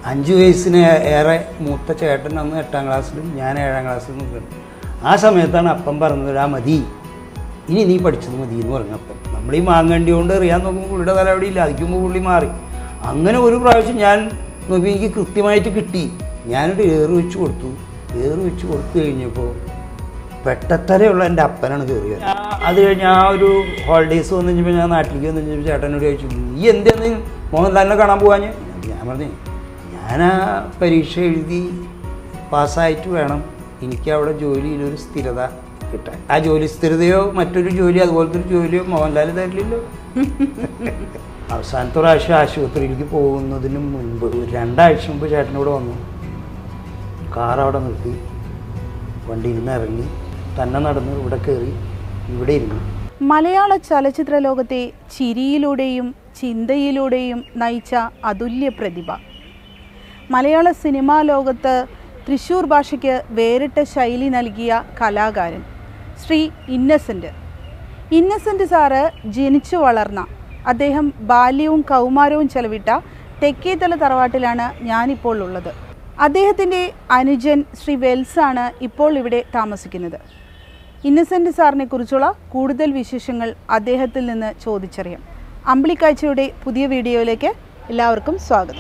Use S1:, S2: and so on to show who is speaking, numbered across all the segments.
S1: അഞ്ച് വയസ്സിന് ഏറെ മൂത്ത ചേട്ടൻ അന്ന് എട്ടാം ക്ലാസ്സിലും ഞാൻ ഏഴാം ക്ലാസ്സിലും നിൽക്കുന്നു ആ സമയത്താണ് അപ്പം പറഞ്ഞത് ആ മതി ഇനി നീ പഠിച്ചത് മതി എന്ന് പറഞ്ഞപ്പം നമ്മൾ ഈ മാങ്ങണ്ടി കൊണ്ട് എറിയാൻ നോക്കുമ്പോൾ പുള്ളിയുടെ തല അവിടെ ഇല്ല അതിക്കുമ്പോൾ പുള്ളി മാറി അങ്ങനെ ഒരു പ്രാവശ്യം ഞാൻ നോക്കി എനിക്ക് കൃത്യമായിട്ട് കിട്ടി ഞാനൊരു ഏറ് വെച്ച് കൊടുത്തു ഏറ് വെച്ച് കൊടുത്തു കഴിഞ്ഞപ്പോൾ പെട്ടത്തരയുള്ള എൻ്റെ അപ്പനാണ് കയറി വരുന്നത്. ആ- അത് കഴിഞ്ഞ് ആ ഒരു ഹോളിഡേയ്സ് വന്നു കഴിഞ്ഞപ്പോൾ ഞാൻ നാട്ടിലേക്ക് വന്നു കഴിഞ്ഞപ്പോൾ ചേട്ടനോട് ചോദിച്ചു നീ എന്തെന്ന് മോഹൻലാലിനെ കാണാൻ പോകാൻ ഞാൻ പറഞ്ഞു ഞാൻ ആ പരീക്ഷ എഴുതി പാസ്സായിട്ട് വേണം എനിക്ക് അവിടെ ജോലിയിലൊരു സ്ഥിരത കിട്ടാൻ ആ ജോലി സ്ഥിരതയോ മറ്റൊരു ജോലി അതുപോലത്തെ ഒരു ജോലിയോ മോഹൻലാൽ തരില്ലല്ലോ അവസാനത്തെ പ്രാവശ്യം ആശുപത്രിയിലേക്ക് പോകുന്നതിന് മുൻപ് ഒരു രണ്ടാഴ്ച മുമ്പ് ചേട്ടനോട് വന്നു കാർ അവിടെ നിർത്തി വണ്ടിയിൽ നിന്ന് ഇറങ്ങി തന്നെ നടന്ന് ഇവിടെ കയറി ഇവിടെ ഇരുന്നു
S2: മലയാള ചലച്ചിത്ര ലോകത്തെ ചിരിയിലൂടെയും ചിന്തയിലൂടെയും നയിച്ച അതുല്യ പ്രതിഭ മലയാള സിനിമാ ലോകത്ത് തൃശ്ശൂർ ഭാഷയ്ക്ക് വേറിട്ട ശൈലി നൽകിയ കലാകാരൻ ശ്രീ ഇന്നസെൻ്റ് ഇന്നസെൻ്റ് സാറ് ജനിച്ചു വളർന്ന അദ്ദേഹം ബാല്യവും കൗമാരവും ചെലവിട്ട തെക്കേത്തല തറവാട്ടിലാണ് ഞാനിപ്പോൾ ഉള്ളത് അദ്ദേഹത്തിൻ്റെ അനുജൻ ശ്രീ വെൽസാണ് ഇപ്പോൾ ഇവിടെ താമസിക്കുന്നത് ഇന്നസെൻ്റ് സാറിനെ കുറിച്ചുള്ള കൂടുതൽ വിശേഷങ്ങൾ അദ്ദേഹത്തിൽ നിന്ന് ചോദിച്ചറിയാം അമ്പിളിക്കാഴ്ചയുടെ പുതിയ വീഡിയോയിലേക്ക് എല്ലാവർക്കും സ്വാഗതം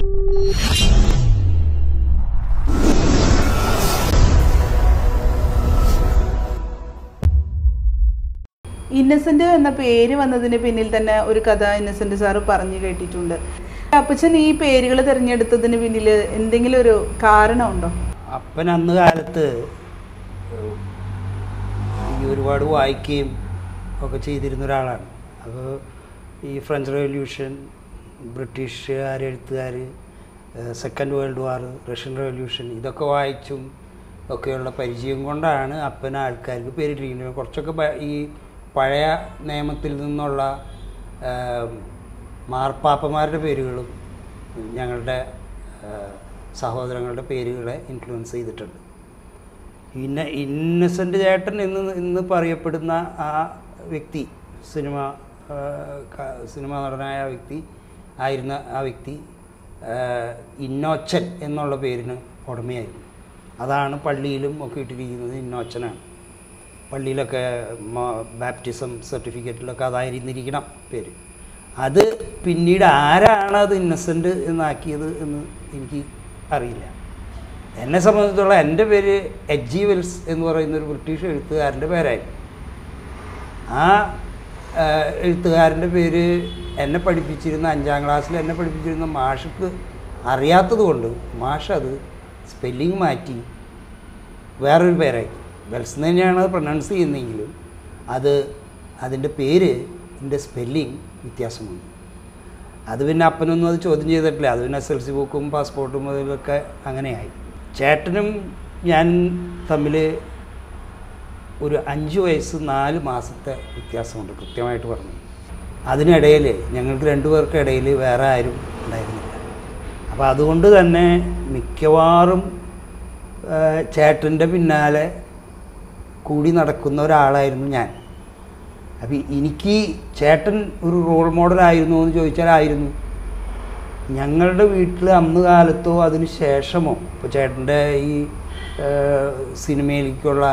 S2: ഇന്നസെന്റ് എന്ന പേര് വന്നതിന് പിന്നിൽ തന്നെ ഒരു കഥ ഇന്നസെന്റ് സാറ് പറഞ്ഞു കേട്ടിട്ടുണ്ട് അപ്പച്ചൻ ഈ പേരുകൾ തിരഞ്ഞെടുത്തതിന് പിന്നിൽ എന്തെങ്കിലും ഒരു കാരണമുണ്ടോ
S1: അപ്പൻ അന്ന് കാലത്ത് ഈ ഒരുപാട് വായിക്കുകയും ഒക്കെ ചെയ്തിരുന്ന ഒരാളാണ് അപ്പോൾ ഈ ഫ്രഞ്ച് റവല്യൂഷൻ ബ്രിട്ടീഷുകാർ എഴുത്തുകാർ second world war Russian revolution ഇതൊക്കെ വായിച്ചും ഒക്കെയുള്ള പരിചയം കൊണ്ടാണ് അപ്പൻ ആൾക്കാർക്ക് പേരിട്ടിരിക്കുന്നത് കുറച്ചൊക്കെ പ- ഈ പഴയ നിയമത്തിൽ നിന്നുള്ള ആ, മാർപ്പാപ്പമാരുടെ പേരുകളും ഞങ്ങളുടെ ആ, സഹോദരങ്ങളുടെ പേരുകളെ ഇൻഫ്ലുവൻസ് ചെയ്തിട്ടുണ്ട് ഇന്ന ഇന്നസെൻ്റ് ചേട്ടൻ എന്ന് ഇന്ന് പറയപ്പെടുന്ന ആ വ്യക്തി സിനിമ ആ, ക- സിനിമാ നടനായ ആ വ്യക്തി ആയിരുന്ന ആ വ്യക്തി ആ, ഇന്നോച്ചൻ എന്നുള്ള പേരിന് ഉടമയായിരുന്നു അതാണ് പള്ളിയിലും ഒക്കെ ഇട്ടിരിക്കുന്നത് ഇന്നോച്ചനാണ് പള്ളിയിലൊക്കെ ബാപ്റ്റിസം സർട്ടിഫിക്കറ്റിലൊക്കെ അതായിരുന്നിരിക്കണം പേര് അത് പിന്നീട് ആരാണ് അത് ഇന്നസെൻ്റ് എന്നാക്കിയത് എന്ന് എനിക്ക് അറിയില്ല എന്നെ സംബന്ധിച്ചിടത്തോളം എൻ്റെ പേര് എച്ച് ജി വെൽസ് എന്ന് പറയുന്ന ഒരു ബ്രിട്ടീഷ് എഴുത്തുകാരൻ്റെ പേരായിരുന്നു ആ ആ, എഴുത്തുകാരൻ്റെ പേര് എന്നെ പഠിപ്പിച്ചിരുന്ന അഞ്ചാം ക്ലാസ്സിൽ എന്നെ പഠിപ്പിച്ചിരുന്ന മാഷക്ക് അറിയാത്തത് കൊണ്ട് മാഷ് അത് സ്പെല്ലിങ് മാറ്റി വേറൊരു പേരായി വെൽസ് എന്ന് തന്നെയാണ് അത് പ്രൊനൗൺസ് ചെയ്യുന്നതെങ്കിലും അത് അതിൻ്റെ പേര് എൻ്റെ സ്പെല്ലിങ് വ്യത്യാസം വന്നു അത് പിന്നെ അപ്പനൊന്നും അത് ചോദ്യം ചെയ്തിട്ടില്ല അത് പിന്നെ എസ് എൽ സി ബുക്കും പാസ്പോർട്ടും അതിലൊക്കെ അങ്ങനെയായി ചേട്ടനും ഞാൻ തമ്മിൽ ഒരു അഞ്ച് വയസ്സ് നാല് മാസത്തെ വ്യത്യാസമുണ്ട് കൃത്യമായിട്ട് പറഞ്ഞു അതിനിടയിൽ ഞങ്ങൾക്ക് രണ്ടു പേർക്ക് ഇടയിൽ വേറെ ആരും ഉണ്ടായിരുന്നില്ല അപ്പോൾ അതുകൊണ്ട് തന്നെ മിക്കവാറും ചേട്ടൻ്റെ പിന്നാലെ കൂടി നടക്കുന്ന ഒരാളായിരുന്നു ഞാൻ അപ്പം എനിക്ക് ചേട്ടൻ ഒരു റോൾ മോഡലായിരുന്നു എന്ന് ചോദിച്ചാൽ ആയിരുന്നു ഞങ്ങളുടെ വീട്ടിൽ അന്ന് കാലത്തോ അതിന് ശേഷമോ ഇപ്പോൾ ചേട്ടൻ്റെ ഈ ആ, സിനിമയിലേക്കുള്ള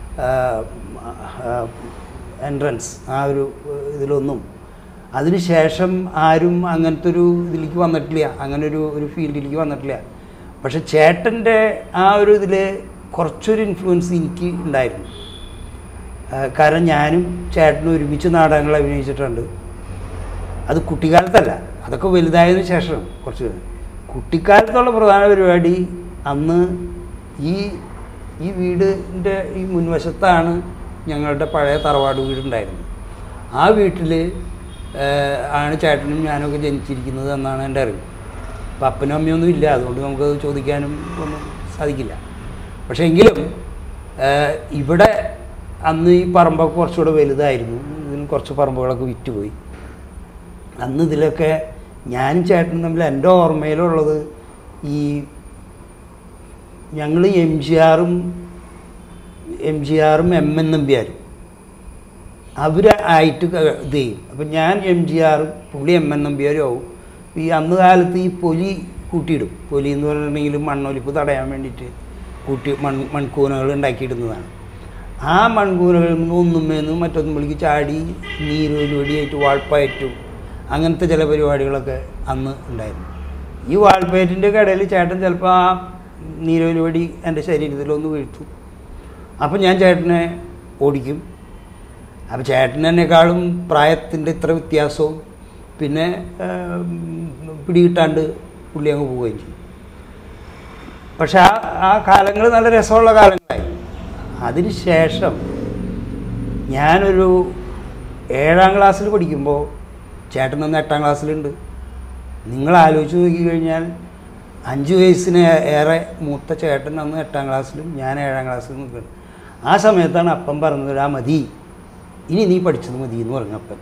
S1: എൻട്രൻസ് ആ ഒരു ഇതിലൊന്നും അതിനുശേഷം ആരും അങ്ങനത്തെ ഒരു ഇതിലേക്ക് വന്നിട്ടില്ല അങ്ങനെ ഒരു ഒരു ഫീൽഡിലേക്ക് വന്നിട്ടില്ല പക്ഷെ ചേട്ടൻ്റെ ആ ഒരു ഇതിൽ കുറച്ചൊരു ഇൻഫ്ലുവൻസ് എനിക്ക് ഉണ്ടായിരുന്നു ആ, കാരണം ഞാനും ചേട്ടനും ഒരുമിച്ച് നാടകങ്ങൾ അഭിനയിച്ചിട്ടുണ്ട് അത് കുട്ടിക്കാലത്തല്ല അതൊക്കെ വലുതായതിനു ശേഷം കുറച്ച് കഴിഞ്ഞ്. കുട്ടിക്കാലത്തുള്ള പ്രധാന പരിപാടി അന്ന് ഈ ഈ വീടിൻ്റെ ഈ മുൻവശത്താണ് ഞങ്ങളുടെ പഴയ തറവാട് വീടുണ്ടായിരുന്നത് ആ വീട്ടിൽ ആണ് ചേട്ടനും ഞാനൊക്കെ ജനിച്ചിരിക്കുന്നത് എന്നാണ് എൻ്റെ അറിവ് അപ്പം അപ്പനും അമ്മയൊന്നും ഇല്ല അതുകൊണ്ട് നമുക്കത് ചോദിക്കാനും ഒന്നും സാധിക്കില്ല പക്ഷേ എങ്കിലും ഏഹ്, ഇവിടെ അന്ന് ഈ പറമ്പൊക്കെ കുറച്ചുകൂടെ വലുതായിരുന്നു ഇതിന് കുറച്ച് പറമ്പുകളൊക്കെ വിറ്റുപോയി അന്ന് ഇതിലൊക്കെ ഞാനും ചേട്ടനും തമ്മിൽ എൻ്റെ ഓർമ്മയിലുള്ളത് ഈ ഞങ്ങൾ എം ജി ആറും എം ജി ആറും എം എൻ നമ്പ്യാരും അവർ ആയിട്ട് ക- ഇത് ചെയ്യും അപ്പം ഞാൻ എം ജി ആറും പുള്ളി എം എൻ നമ്പ്യാരും ആവും ഈ അന്ന് കാലത്ത് ഈ പൊലി കൂട്ടിയിടും പൊലി എന്ന് പറഞ്ഞിട്ടുണ്ടെങ്കിൽ മണ്ണൊലിപ്പ് തടയാൻ വേണ്ടിയിട്ട് കൂട്ടി മൺ മൺകൂനകൾ ഉണ്ടാക്കിയിടുന്നതാണ് ആ മൺകൂനകളിൽ നിന്ന് ഒന്നുമേന്ന് മറ്റൊന്നുമ്പോഴേക്ക് ചാടി നീരൊലിവടിയായിട്ട് വാൾപ്പയറ്റും അങ്ങനത്തെ ചില പരിപാടികളൊക്കെ അന്ന് ഉണ്ടായിരുന്നു ഈ വാൾപ്പയറ്റിൻ്റെ കടയിൽ ചേട്ടൻ ചിലപ്പോൾ ആ നീരൊലിവടി എൻ്റെ ശരീരത്തിലൊന്ന് വീഴ്ത്തും അപ്പം ഞാൻ ചേട്ടനെ ഓടിക്കും അപ്പോൾ ചേട്ടൻ എന്നെക്കാളും പ്രായത്തിൻ്റെ ഇത്ര വ്യത്യാസവും പിന്നെ ഏം, പിടികിട്ടാണ്ട് പുള്ളി അങ്ങ് പോവുകയും ചെയ്യും പക്ഷെ ആ ആ കാലങ്ങൾ നല്ല രസമുള്ള കാലങ്ങളായി അതിന് ശേഷം ഞാനൊരു ഏഴാം ക്ലാസ്സിൽ പഠിക്കുമ്പോൾ ചേട്ടൻ ഒന്ന് എട്ടാം ക്ലാസ്സിലുണ്ട് നിങ്ങൾ ആലോചിച്ച് നോക്കി കഴിഞ്ഞാൽ അഞ്ച് വയസ്സിന് ഏറെ മൂത്ത ചേട്ടൻ അന്ന് എട്ടാം ക്ലാസ്സിലും ഞാൻ ഏഴാം ക്ലാസ്സിലും നിൽക്കുന്നത് ആ സമയത്താണ് അപ്പം പറഞ്ഞത് ആ മതി ഇനി നീ പഠിച്ചത് മതി എന്ന് പറഞ്ഞു അപ്പൻ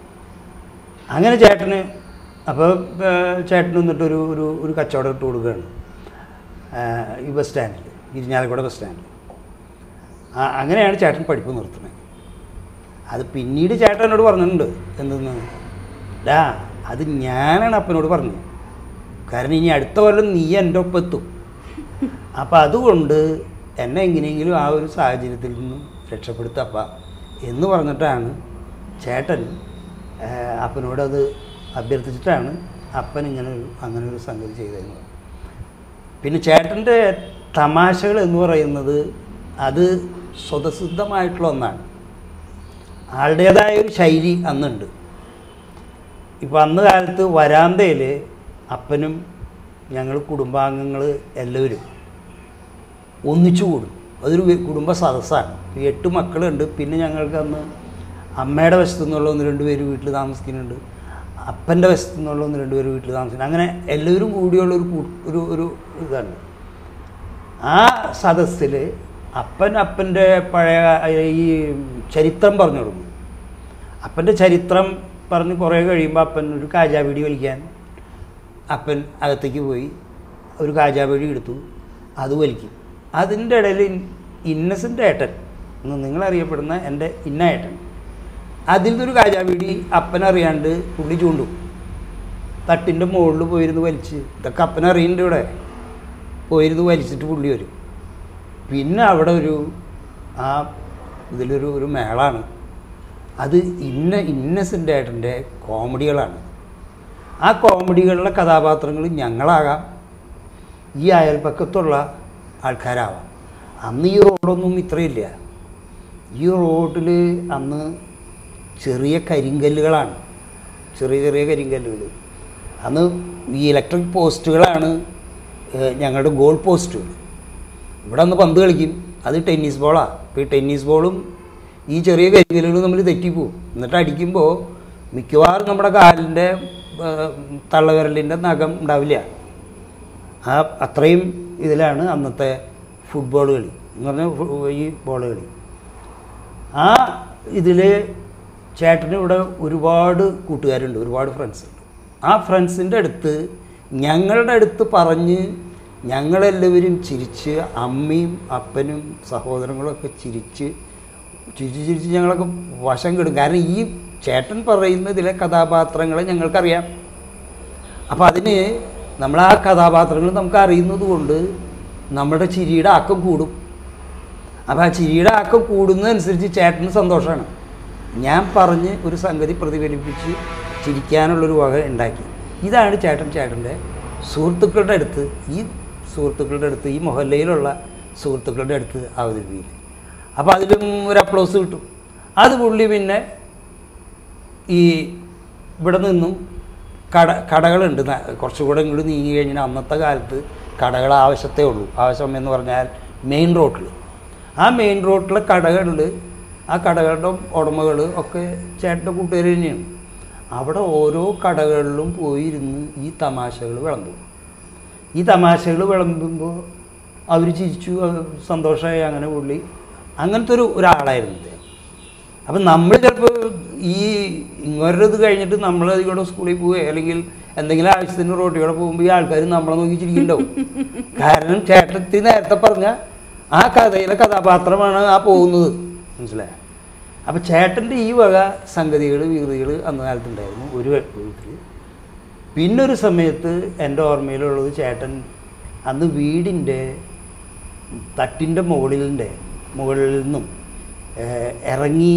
S1: അങ്ങനെ ചേട്ടന് അപ്പോൾ ചേട്ടൻ എന്നിട്ട് ഒരു ഒരു ഒരു കച്ചവടം ഇട്ട് കൊടുക്കുകയാണ് ആ, ഈ ബസ് സ്റ്റാൻഡിൽ ഇരിഞ്ഞാലക്കുട ബസ് സ്റ്റാൻഡിൽ ആ, അങ്ങനെയാണ് ചേട്ടൻ പഠിപ്പ് നിർത്തുന്നത് അത് പിന്നീട് ചേട്ടൻ എന്നോട് പറഞ്ഞിട്ടുണ്ട് എന്തെന്ന് ഡാ അത് ഞാനാണ് അപ്പനോട് പറഞ്ഞത് കാരണം ഇനി അടുത്ത കൊല്ലം നീ എൻ്റെ ഒപ്പം എത്തും അപ്പം അതുകൊണ്ട് എന്നെ എങ്ങനെയെങ്കിലും ആ ഒരു സാഹചര്യത്തിൽ നിന്നും രക്ഷപ്പെടുത്തപ്പ എന്ന് പറഞ്ഞിട്ടാണ് ചേട്ടൻ ആ, അപ്പനോടത് അഭ്യർത്ഥിച്ചിട്ടാണ് അപ്പൻ ഇങ്ങനെ ഒരു അങ്ങനെ ഒരു സംഗതി ചെയ്തതെന്ന് പറഞ്ഞു പിന്നെ ചേട്ടൻ്റെ തമാശകൾ എന്ന് പറയുന്നത് അത് സ്വതസിദ്ധമായിട്ടുള്ള ഒന്നാണ് ആളുടേതായ ഒരു ശൈലി അന്നുണ്ട് ഇപ്പം അന്ന് കാലത്ത് വരാന്തയിൽ അപ്പനും ഞങ്ങൾ കുടുംബാംഗങ്ങൾ എല്ലാവരും ഒന്നിച്ചു കൂടും അതൊരു വെ- കുടുംബ സദസ്സാണ് ഈ എട്ട് മക്കളുണ്ട് പിന്നെ ഞങ്ങൾക്ക് അന്ന് അമ്മയുടെ വശത്തു നിന്നുള്ള ഒന്ന് രണ്ട് പേര് വീട്ടിൽ താമസിക്കുന്നുണ്ട് അപ്പൻ്റെ വശത്തു നിന്നുള്ള ഒന്ന് രണ്ട് പേര് വീട്ടിൽ താമസിക്കുന്നു അങ്ങനെ എല്ലാവരും കൂടിയുള്ള ഒരു കൂ- ഒരു ഒരു ഇതാണ് ആ സദസ്സിൽ അപ്പൻ അപ്പൻ്റെ പഴയ ഈ ചരിത്രം പറഞ്ഞു കൊടുക്കും അപ്പൻ്റെ ചരിത്രം പറഞ്ഞ് കുറേ കഴിയുമ്പോൾ അപ്പൻ ഒരു കാജാബീടി വലിക്കാൻ അപ്പൻ അകത്തേക്ക് പോയി ഒരു കാജാബീടി എടുത്തു അത് വലിക്കും അതിൻ്റെ ഇടയിൽ ഇന്നസെൻ്റ് ഏട്ടൻ എന്ന് നിങ്ങളറിയപ്പെടുന്ന എൻ്റെ ഇന്ന ഏട്ടൻ അതിൽ നിന്നൊരു കാജാബീടി അപ്പനറിയാണ്ട് പുള്ളി ചൂണ്ടും തട്ടിൻ്റെ മുകളിൽ പോയിരുന്ന് വലിച്ച് ഇതൊക്കെ അപ്പനറിയുന്നുണ്ട് ഇവിടെ പോയിരുന്ന് വലിച്ചിട്ട് പുള്ളി വരും പിന്നെ അവിടെ ഒരു ആ ഇതിലൊരു ഒരു മേളാണ് അത് ഇന്ന ഇന്നസെൻ്റ് ഏട്ടൻ്റെ കോമഡികളാണ് ആ കോമഡികളിലെ കഥാപാത്രങ്ങൾ ഞങ്ങളാകാം ഈ അയൽപ്പക്കത്തുള്ള ആൾക്കാരാവാം അന്ന് ഈ റോഡൊന്നും ഇത്രയില്ല ഈ റോഡിൽ അന്ന് ചെറിയ കരിങ്കല്ലുകളാണ് ചെറിയ ചെറിയ കരിങ്കല്ലുകൾ അന്ന് ഈ ഇലക്ട്രിക് പോസ്റ്റുകളാണ് ഏഹ്, ഞങ്ങളുടെ ഗോൾ പോസ്റ്റുകൾ ഇവിടെ അന്ന് പന്ത് കളിക്കും അത് ടെന്നീസ് ബോളാണ് ഇപ്പോൾ ഈ ടെന്നീസ് ബോളും ഈ ചെറിയ കരിങ്കല്ലുകളും തമ്മിൽ തെറ്റിപ്പോവും എന്നിട്ട് അടിക്കുമ്പോൾ മിക്കവാറും നമ്മുടെ കാലിൻ്റെ തള്ളവിരലിൻ്റെ നഖം ഉണ്ടാവില്ല ആ അത്രയും ഇതിലാണ് അന്നത്തെ ഫുട്ബോൾ കളി എന്ന് പറഞ്ഞാൽ ഫു- ഈ ബോൾ കളി ആ ഇതിൽ ചേട്ടന് ഇവിടെ ഒരുപാട് കൂട്ടുകാരുണ്ട് ഒരുപാട് ഫ്രണ്ട്സ് ഉണ്ട് ആ ഫ്രണ്ട്സിൻ്റെ അടുത്ത് ഞങ്ങളുടെ അടുത്ത് പറഞ്ഞ് ഞങ്ങളെല്ലാവരും ചിരിച്ച് അമ്മയും അപ്പനും സഹോദരങ്ങളും ഒക്കെ ചിരിച്ച് ചിരിച്ച് ചിരിച്ച് ഞങ്ങളൊക്കെ വശം കെടും കാരണം ഈ ചേട്ടൻ പറയുന്ന ഇതിലെ കഥാപാത്രങ്ങളെ ഞങ്ങൾക്കറിയാം അപ്പോൾ അതിന് നമ്മൾ ആ കഥാപാത്രങ്ങൾ നമുക്ക് അറിയുന്നത് കൊണ്ട് നമ്മുടെ ചിരിയുടെ ആക്കം കൂടും അപ്പോൾ ആ ചിരിയുടെ ആക്കം കൂടുന്നതനുസരിച്ച് ചേട്ടന് സന്തോഷമാണ് ഞാൻ പറഞ്ഞ് ഒരു സംഗതി പ്രതിഫലിപ്പിച്ച് ചിരിക്കാനുള്ളൊരു വക ഉണ്ടാക്കി ഇതാണ് ചേട്ടൻ ചേട്ടൻ്റെ സുഹൃത്തുക്കളുടെ അടുത്ത് ഈ സുഹൃത്തുക്കളുടെ അടുത്ത് ഈ മൊഹല്ലയിലുള്ള സുഹൃത്തുക്കളുടെ അടുത്ത് അവതരിപ്പിക്കുന്നത് അപ്പോൾ അതിലും ഒരു അപ്ലോസ് കിട്ടും അത് പുള്ളി പിന്നെ ഈ ഇവിടെ നിന്നും കട കടകളുണ്ട് ന- കുറച്ചുകൂടെ ഇങ്ങോട്ട് നീങ്ങി കഴിഞ്ഞാൽ അന്നത്തെ കാലത്ത് കടകൾ ആവശ്യത്തേ ഉള്ളൂ ആവശ്യം എന്ന് പറഞ്ഞാൽ മെയിൻ റോട്ടിൽ ആ മെയിൻ റോട്ടിലെ കടകളിൽ ആ കടകളുടെ ഉടമകൾ ഒക്കെ ചേട്ടൻ്റെ കൂട്ടുകാർ തന്നെയാണ് അവിടെ ഓരോ കടകളിലും പോയിരുന്ന് ഈ തമാശകൾ വിളമ്പും ഈ തമാശകൾ വിളമ്പുമ്പോൾ അവർ ചിരിച്ചു അത് സന്തോഷമായി അങ്ങനെ പുള്ളി അങ്ങനത്തെ ഒരു ഒരാളായിരുന്നു അദ്ദേഹം അപ്പം നമ്മൾ ചിലപ്പോൾ ഈ ഇങ്ങോരുടെ ഇത് കഴിഞ്ഞിട്ട് നമ്മൾ അതിലൂടെ സ്കൂളിൽ പോവുകയോ അല്ലെങ്കിൽ എന്തെങ്കിലും ആവശ്യത്തിന് റോട്ടിലൂടെ പോകുമ്പോൾ ഈ ആൾക്കാർ നമ്മളെ നോക്കി ചിരിക്കുന്നുണ്ടാവും കാരണം ചേട്ടത്തി നേരത്തെ പറഞ്ഞ ആ കഥയിലെ കഥാപാത്രമാണ് ആ പോകുന്നത് മനസ്സിലായോ അപ്പം ചേട്ടൻ്റെ ഈ വക സംഗതികൾ വീറുകൾ അന്ന് കാലത്തുണ്ടായിരുന്നു ഒരു വീട്ടിൽ പിന്നൊരു സമയത്ത് എൻ്റെ ഓർമ്മയിലുള്ളത് ചേട്ടൻ അന്ന് വീടിൻ്റെ തട്ടിൻ്റെ മുകളിലിൻ്റെ മുകളിൽ നിന്നും ഏഹ്, ഇറങ്ങി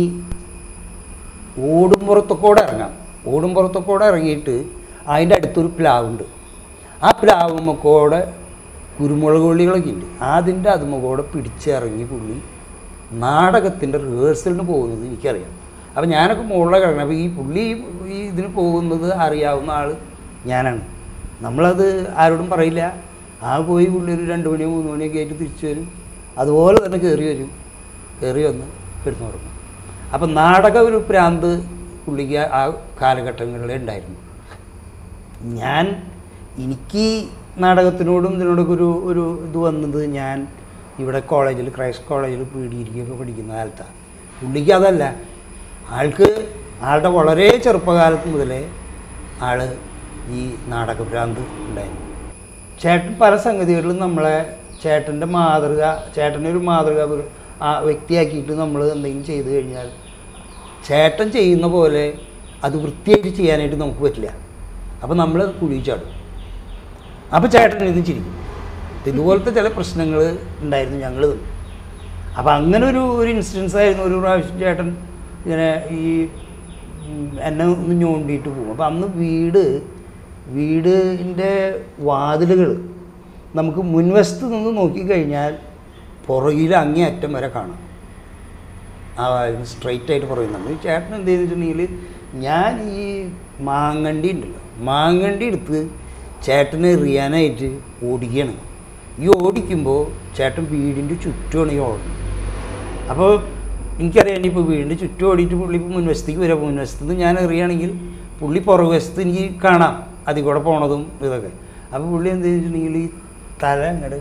S1: ഓടുംപുറത്തൊക്കെ ഇറങ്ങാം ഓടുംപുറത്തൊക്കെ ഇറങ്ങിയിട്ട് അതിൻ്റെ അടുത്തൊരു പ്ലാവുണ്ട് ആ പ്ലാവുമ്മക്കോടെ കുരുമുളക് വള്ളികളൊക്കെ ഉണ്ട് അതിൻ്റെ അതുമ്മക്കോടെ പിടിച്ചിറങ്ങി പുള്ളി നാടകത്തിൻ്റെ റിഹേഴ്സലിന് പോകുന്നത് എനിക്കറിയാം അപ്പോൾ ഞാനൊക്കെ മുകളിലെ കിടക്കണം അപ്പോൾ ഈ പുള്ളി ഈ ഇതിന് പോകുന്നത് അറിയാവുന്ന ആൾ ഞാനാണ് നമ്മളത് ആരോടും പറയില്ല ആ പോയി പുള്ളി ഒരു രണ്ട് മണിയോ മൂന്ന് മണിയൊക്കെ ആയിട്ട് തിരിച്ചു വരും അതുപോലെ തന്നെ കയറി വരും കയറി വന്ന് കിടന്നു തുടങ്ങും അപ്പം നാടക ഒരു പ്രാന്ത് പുള്ളിക്ക് ആ കാലഘട്ടങ്ങളിൽ ഉണ്ടായിരുന്നു ഞാൻ എനിക്ക് നാടകത്തിനോടും ഇതിനോടൊക്കെ ഒരു ഒരു ഇത് വന്നത് ഞാൻ ഇവിടെ കോളേജിൽ ക്രൈസ്റ്റ് കോളേജിൽ പി ഡി ഇരിക്കുകയൊക്കെ പഠിക്കുന്ന കാലത്താണ് പുള്ളിക്ക് അതല്ല ആൾക്ക് ആളുടെ വളരെ ചെറുപ്പകാലത്ത് മുതലേ ആൾ ഈ നാടകഭ്രാന്ത് ഉണ്ടായിരുന്നു ചേട്ടൻ പല സംഗതികളിലും നമ്മളെ ചേട്ടൻ്റെ മാതൃക ചേട്ടനെ ഒരു മാതൃക ഒരു ആ വ്യക്തിയാക്കിയിട്ട് നമ്മൾ എന്തെങ്കിലും ചെയ്തു കഴിഞ്ഞാൽ ചേട്ടൻ ചെയ്യുന്ന പോലെ അത് വൃത്തിയായിട്ട് ചെയ്യാനായിട്ട് നമുക്ക് പറ്റില്ല അപ്പോൾ നമ്മൾ കുഴി ചാടും അപ്പോൾ ചേട്ടൻ ഇത് ചിരിക്കും ഇതുപോലത്തെ ചില പ്രശ്നങ്ങൾ ഉണ്ടായിരുന്നു ഞങ്ങൾ അപ്പോൾ അങ്ങനെ ഒരു ഒരു ഇൻസിഡൻസ് ആയിരുന്നു ഒരു പ്രാവശ്യം ചേട്ടൻ ഇങ്ങനെ ഈ ഉം, എന്നെ ഒന്ന് ഞോണ്ടിയിട്ട് പോകും അപ്പോൾ അന്ന് വീട് വീടിൻ്റെ വാതിലുകൾ നമുക്ക് മുൻവശത്ത് നിന്ന് നോക്കിക്കഴിഞ്ഞാൽ പുറകിൽ അങ്ങേ അറ്റം വരെ കാണാം ആ സ്ട്രെയിറ്റ് ആയിട്ട് പറയുന്നുണ്ട് ഈ ചേട്ടൻ എന്ത് ചെയ്തിട്ടുണ്ടെങ്കിൽ ഞാൻ ഈ മാങ്ങണ്ടി ഉണ്ടല്ലോ മാങ്ങണ്ടി എടുത്ത് ചേട്ടനെ എറിയാനായിട്ട് ഓടിക്കുകയാണ് ഈ ഓടിക്കുമ്പോൾ ചേട്ടൻ വീടിൻ്റെ ചുറ്റുമാണ് ഈ ഓടുന്നത് അപ്പോൾ എനിക്കറിയാം ഇനിയിപ്പോൾ വീടിൻ്റെ ചുറ്റും ഓടിയിട്ട് പുള്ളി ഇപ്പോൾ മുൻവശത്തേക്ക് വരാം മുൻവശത്ത് നിന്ന് ഞാൻ എറിയുകയാണെങ്കിൽ പുള്ളി പുറകുവശത്ത് എനിക്ക് കാണാം അതിൽ കൂടെ പോണതും ഇതൊക്കെ അപ്പോൾ പുള്ളി എന്ത് ചെയ്തിട്ടുണ്ടെങ്കിൽ ഈ തല അങ്ങോട്ട്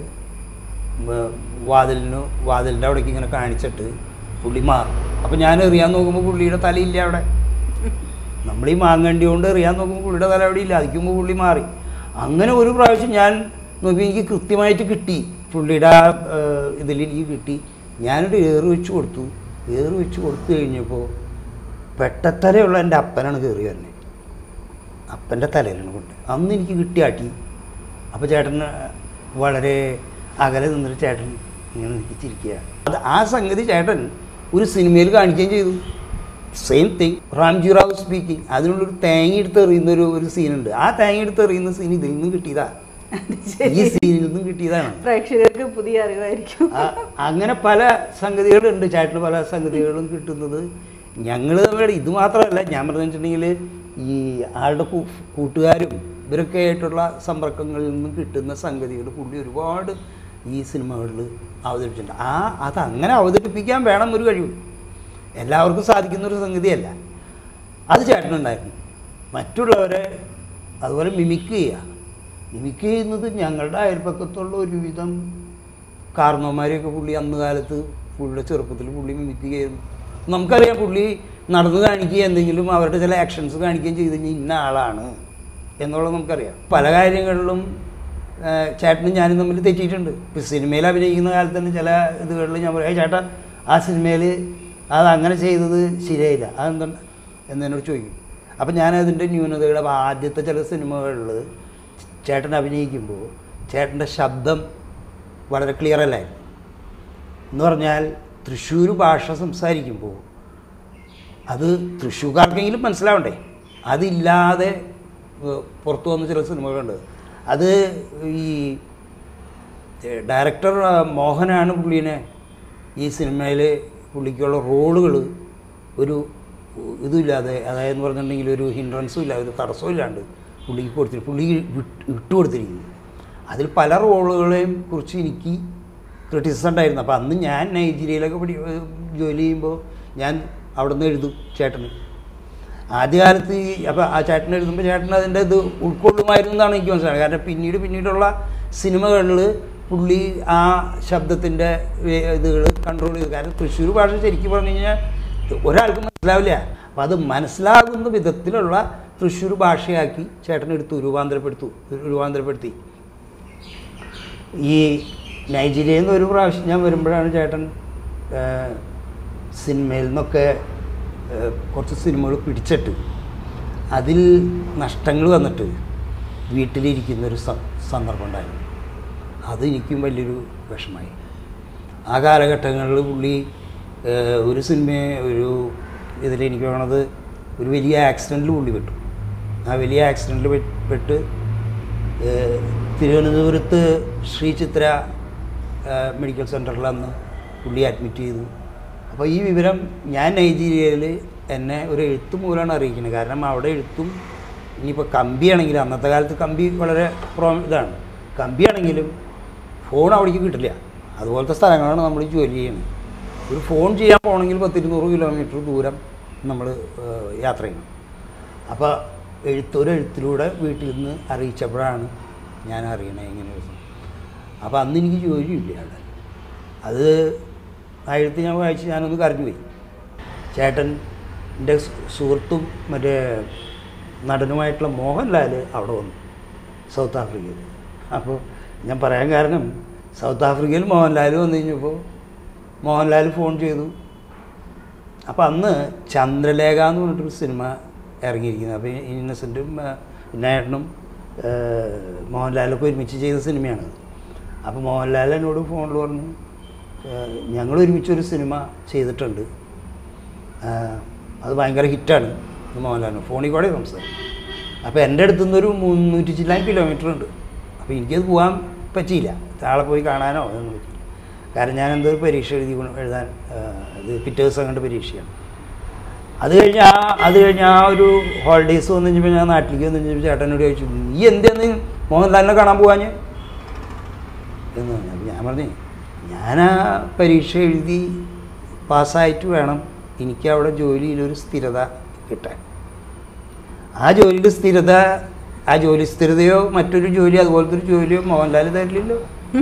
S1: വാതിലിന് വാതിലിൻ്റെ അവിടേക്ക് ഇങ്ങനെ കാണിച്ചിട്ട് പുള്ളി മാറും അപ്പോൾ ഞാൻ എറിയാൻ നോക്കുമ്പോൾ പുള്ളിയുടെ തലയില്ല അവിടെ നമ്മൾ ഈ മാങ്ങണ്ടി കൊണ്ട് എറിയാൻ നോക്കുമ്പോൾ പുള്ളിയുടെ തല അവിടെ ഇല്ല അതിക്കുമ്പോൾ പുള്ളി മാറി അങ്ങനെ ഒരു പ്രാവശ്യം ഞാൻ നോക്കി എനിക്ക് കൃത്യമായിട്ട് കിട്ടി പുള്ളിയുടെ ആ ഇതിൽ എനിക്ക് കിട്ടി ഞാനൊരു ഏറ് വെച്ച് കൊടുത്തു ഏറ് വെച്ച് കൊടുത്തു കഴിഞ്ഞപ്പോൾ പെട്ടത്തലയുള്ള എൻ്റെ അപ്പനാണ് കയറി വരുന്നത് അപ്പൻ്റെ തലയിലാണ് കൊണ്ട് അന്ന് എനിക്ക് കിട്ടിയാട്ടി അപ്പോൾ ചേട്ടൻ വളരെ അകലെ നിന്നിട്ട് ചേട്ടൻ ഇങ്ങനെ നോക്കി ചിരിക്കുക അത് ആ സംഗതി ചേട്ടൻ ഒരു സിനിമയിൽ കാണിക്കുകയും ചെയ്തു same thing Ramji Rao speaking അതിനുള്ളൊരു തേങ്ങ എടുത്ത് എറിയുന്ന ഒരു ഒരു സീനുണ്ട് ആ തേങ്ങ എടുത്ത് എറിയുന്ന സീൻ ഇതിൽ നിന്നും കിട്ടിയതാ ഈ സീനിൽ നിന്നും കിട്ടിയതാണ്
S2: പ്രേക്ഷകർക്ക് പുതിയ അറിവായിരിക്കും
S1: ആ- അങ്ങനെ പല സംഗതികളുണ്ട് ചേട്ടന് പല സംഗതികളും കിട്ടുന്നത് ഞങ്ങൾ തമ്മിൽ ഇത് മാത്രമല്ല ഞാൻ പറഞ്ഞു വെച്ചിട്ടുണ്ടെങ്കിൽ ഈ ആളുടെ കൂ- കൂട്ടുകാരും ഇവരൊക്കെ ആയിട്ടുള്ള സമ്പർക്കങ്ങളിൽ നിന്നും കിട്ടുന്ന സംഗതികൾ പുള്ളി ഒരുപാട് ഈ സിനിമകളിൽ അവതരിപ്പിച്ചിട്ടുണ്ട് ആ അത് അങ്ങനെ അവതരിപ്പിക്കാൻ വേണം ഒരു കഴിവ് എല്ലാവർക്കും സാധിക്കുന്ന ഒരു സംഗതിയല്ല അത് ചേട്ടനുണ്ടായിരുന്നു മറ്റുള്ളവരെ അതുപോലെ മിമിക്ക് ചെയ്യുക മിമിക്ക് ചെയ്യുന്നത് ഞങ്ങളുടെ അയൽപ്പക്കത്തുള്ള ഒരുവിധം കാരണവന്മാരെയൊക്കെ പുള്ളി അന്ന് കാലത്ത് പുള്ളിയുടെ ചെറുപ്പത്തിൽ പുള്ളി മിമിക്ക് ചെയ്യുന്നു നമുക്കറിയാം പുള്ളി നടന്നു കാണിക്കുക എന്തെങ്കിലും അവരുടെ ചില ആക്ഷൻസ് കാണിക്കുകയും ചെയ്ത് കഴിഞ്ഞാൽ ഇന്ന ആളാണ് എന്നുള്ളത് നമുക്കറിയാം പല കാര്യങ്ങളിലും ആ, ചേട്ടനും ഞാനും തമ്മിൽ തെറ്റിയിട്ടുണ്ട് ഇപ്പോൾ സിനിമയിൽ അഭിനയിക്കുന്ന കാലത്ത് തന്നെ ചില ഇതുകളിൽ ഞാൻ പറയും "ഏയ് ചേട്ടാ ആ സിനിമയിൽ അത് അങ്ങനെ ചെയ്തത് ശരിയായില്ല അതെന്താണ് എന്നോട് ചോദിക്കും അപ്പം ഞാൻ അതിൻ്റെ ന്യൂനതകൾ അപ്പോൾ ആദ്യത്തെ ചില സിനിമകളിൽ ചേട്ടൻ അഭിനയിക്കുമ്പോൾ ചേട്ടൻ്റെ ശബ്ദം വളരെ ക്ലിയർ അല്ലായിരുന്നു എന്ന് പറഞ്ഞാൽ തൃശ്ശൂർ ഭാഷ സംസാരിക്കുമ്പോൾ അത് തൃശ്ശൂർക്കാർക്കെങ്കിലും മനസ്സിലാവണ്ടേ അതില്ലാതെ ഏഹ്, പുറത്തു വന്ന ചില സിനിമകളുണ്ട് അത് ഈ ഏഹ്, ഡയറക്ടർ ആ, മോഹനാണ് പുള്ളീനെ ഈ സിനിമയിൽ പുള്ളിക്കുള്ള റോളുകൾ ഒരു ഇതുമില്ലാതെ അതായത് എന്ന് പറഞ്ഞിട്ടുണ്ടെങ്കിൽ ഒരു ഹിൻഡ്രൻസും ഇല്ല ഒരു തടസ്സവും ഇല്ലാണ്ട് പുള്ളിക്ക് കൊടുത്തിട്ട് പുള്ളി വിട്ട് വിട്ടുകൊടുത്തിരിക്കുന്നു അതിൽ പല റോളുകളെയും കുറിച്ച് എനിക്ക് ക്രിറ്റിസിസം ഉണ്ടായിരുന്നു അപ്പോൾ അന്ന് ഞാൻ നൈജീരിയയിലൊക്കെ പഠി ഏഹ് ജോലി ചെയ്യുമ്പോൾ ഞാൻ അവിടെ നിന്ന് എഴുതും ചേട്ടന് ആദ്യകാലത്ത് ഈ അപ്പോൾ ആ ചേട്ടൻ എഴുതുമ്പോൾ ചേട്ടൻ അതിൻ്റെ ഇത് ഉൾക്കൊള്ളുമായിരുന്നു എന്നാണ് എനിക്ക് മനസ്സിലായത് കാരണം പിന്നീട് പിന്നീടുള്ള സിനിമകളിൽ പുള്ളി ആ ശബ്ദത്തിൻ്റെ ഇതുകൾ കൺട്രോൾ ചെയ്തു കാരണം തൃശ്ശൂർ ഭാഷ ശരിക്കും പറഞ്ഞു കഴിഞ്ഞാൽ ഒരാൾക്കും മനസ്സിലാവില്ല അപ്പോൾ അത് മനസ്സിലാകുന്ന വിധത്തിലുള്ള തൃശ്ശൂർ ഭാഷയാക്കി ചേട്ടൻ എടുത്തു രൂപാന്തരപ്പെടുത്തു രൂപാന്തരപ്പെടുത്തി ഈ നൈജീരിയയിൽ നിന്ന് ഒരു പ്രാവശ്യം ഞാൻ വരുമ്പോഴാണ് ചേട്ടൻ ആ, സിനിമയിൽ നിന്നൊക്കെ ആ, കുറച്ച് സിനിമകൾ പിടിച്ചിട്ട് അതിൽ നഷ്ടങ്ങൾ വന്നിട്ട് വീട്ടിലിരിക്കുന്നൊരു സ സന്ദർഭം ഉണ്ടായിരുന്നു അത് എനിക്കും വലിയൊരു വിഷമായി ആ കാലഘട്ടങ്ങളിൽ പുള്ളി ഏഹ്, ഒരു സിനിമയെ ഒരു ഇതിൽ എനിക്ക് വേണത് ഒരു വലിയ ആക്സിഡൻറ്റിൽ പുള്ളി പെട്ടു ആ വലിയ ആക്സിഡൻറ്റിൽ പെട്ട് ഏഹ്, തിരുവനന്തപുരത്ത് ശ്രീ ചിത്ര ഏഹ്, മെഡിക്കൽ സെൻറ്ററിൽ അന്ന് പുള്ളി അഡ്മിറ്റ് ചെയ്തു അപ്പോൾ ഈ വിവരം ഞാൻ നൈജീരിയയിൽ എന്നെ ഒരു എഴുത്ത് മൂലമാണ് അറിയിക്കുന്നത് കാരണം അവിടെ എഴുത്തും ഇനിയിപ്പോൾ കമ്പിയാണെങ്കിലും അന്നത്തെ കാലത്ത് കമ്പി വളരെ പ്രോ ഇതാണ് കമ്പിയാണെങ്കിലും ഫോൺ അവിടേക്ക് കിട്ടില്ല അതുപോലത്തെ സ്ഥലങ്ങളാണ് നമ്മൾ ജോലി ചെയ്യുന്നത് ഒരു ഫോൺ ചെയ്യാൻ പോകണമെങ്കിൽ പത്തിരുന്നൂറ് കിലോമീറ്റർ ദൂരം നമ്മൾ യാത്ര ചെയ്യണം അപ്പോൾ എഴുത്ത് ഒരു എഴുത്തിലൂടെ വീട്ടിൽ നിന്ന് അറിയിച്ചപ്പോഴാണ് ഞാൻ അറിയണേ ഇങ്ങനെ ഒരു സംഭവം. അപ്പോൾ അന്ന് എനിക്ക് ജോലിയില്ല അവിടെ അത് ആ എഴുത്ത് ഞാൻ വായിച്ച് ഞാനൊന്ന് കരഞ്ഞു പോയി ചേട്ടൻ എൻ്റെ സുഹൃത്തും മറ്റേ നടനുമായിട്ടുള്ള മോഹൻലാൽ അവിടെ വന്നു സൗത്ത് ആഫ്രിക്കയിൽ അപ്പോൾ ഞാൻ പറയാൻ കാരണം സൗത്ത് ആഫ്രിക്കയിൽ മോഹൻലാൽ വന്നു കഴിഞ്ഞപ്പോൾ മോഹൻലാൽ ഫോൺ ചെയ്തു അപ്പോൾ അന്ന് ചന്ദ്രലേഖ എന്ന് പറഞ്ഞിട്ടൊരു സിനിമ ഇറങ്ങിയിരിക്കുന്നത് അപ്പോൾ ഇന്നസെൻറ്റും വിനായകനും മോഹൻലാലൊക്കെ ഒരുമിച്ച് ചെയ്ത സിനിമയാണ് അപ്പോൾ മോഹൻലാൽ എന്നോട് ഫോണിൽ പറഞ്ഞു ഏഹ്, ഞങ്ങൾ ഒരുമിച്ചൊരു സിനിമ ചെയ്തിട്ടുണ്ട് ആഹ്, അത് ഭയങ്കര ഹിറ്റാണ് എന്ന് മോഹൻലാലിന് ഫോണിൽ കൂടെ സംസാരിക്കും അപ്പോൾ എൻ്റെ അടുത്തു നിന്നൊരു മുന്നൂറ്റി ചില്ലാൻ കിലോമീറ്റർ ഉണ്ട് അപ്പോൾ എനിക്കത് പോകാൻ പറ്റിയില്ല ആളെ പോയി കാണാനോ ഒന്നും പറ്റിയില്ല കാരണം ഞാൻ എന്തോ ഒരു പരീക്ഷ എഴുതി കൊണ്ട് എഴുതാൻ ആഹ്, ഇത് പിറ്റേ ദിവസം കണ്ട് പരീക്ഷയാണ് അത് കഴിഞ്ഞ് ആ അത് കഴിഞ്ഞ് ആ ഒരു ഹോളിഡേയ്സ് വന്നു കഴിഞ്ഞപ്പോൾ ഞാൻ നാട്ടിലേക്ക് വന്നു കഴിഞ്ഞപ്പോൾ ചേട്ടനോട് ചോദിച്ചു നീ എന്തെന്ന് മോഹൻലാലിനെ കാണാൻ പോകാഞ്ഞ് എന്ന് പറഞ്ഞു അപ്പോൾ ഞാൻ പറഞ്ഞു ഞാൻ ആ പരീക്ഷ എഴുതി പാസ്സായിട്ട് വേണം എനിക്ക് അവിടെ ജോലിയിലൊരു സ്ഥിരത കിട്ടാൻ ആ ജോലിയുടെ സ്ഥിരത ആ ജോലി സ്ഥിരതയോ മറ്റൊരു ജോലി അതുപോലത്തെ ഒരു ജോലിയോ മോഹൻലാൽ തരില്ലല്ലോ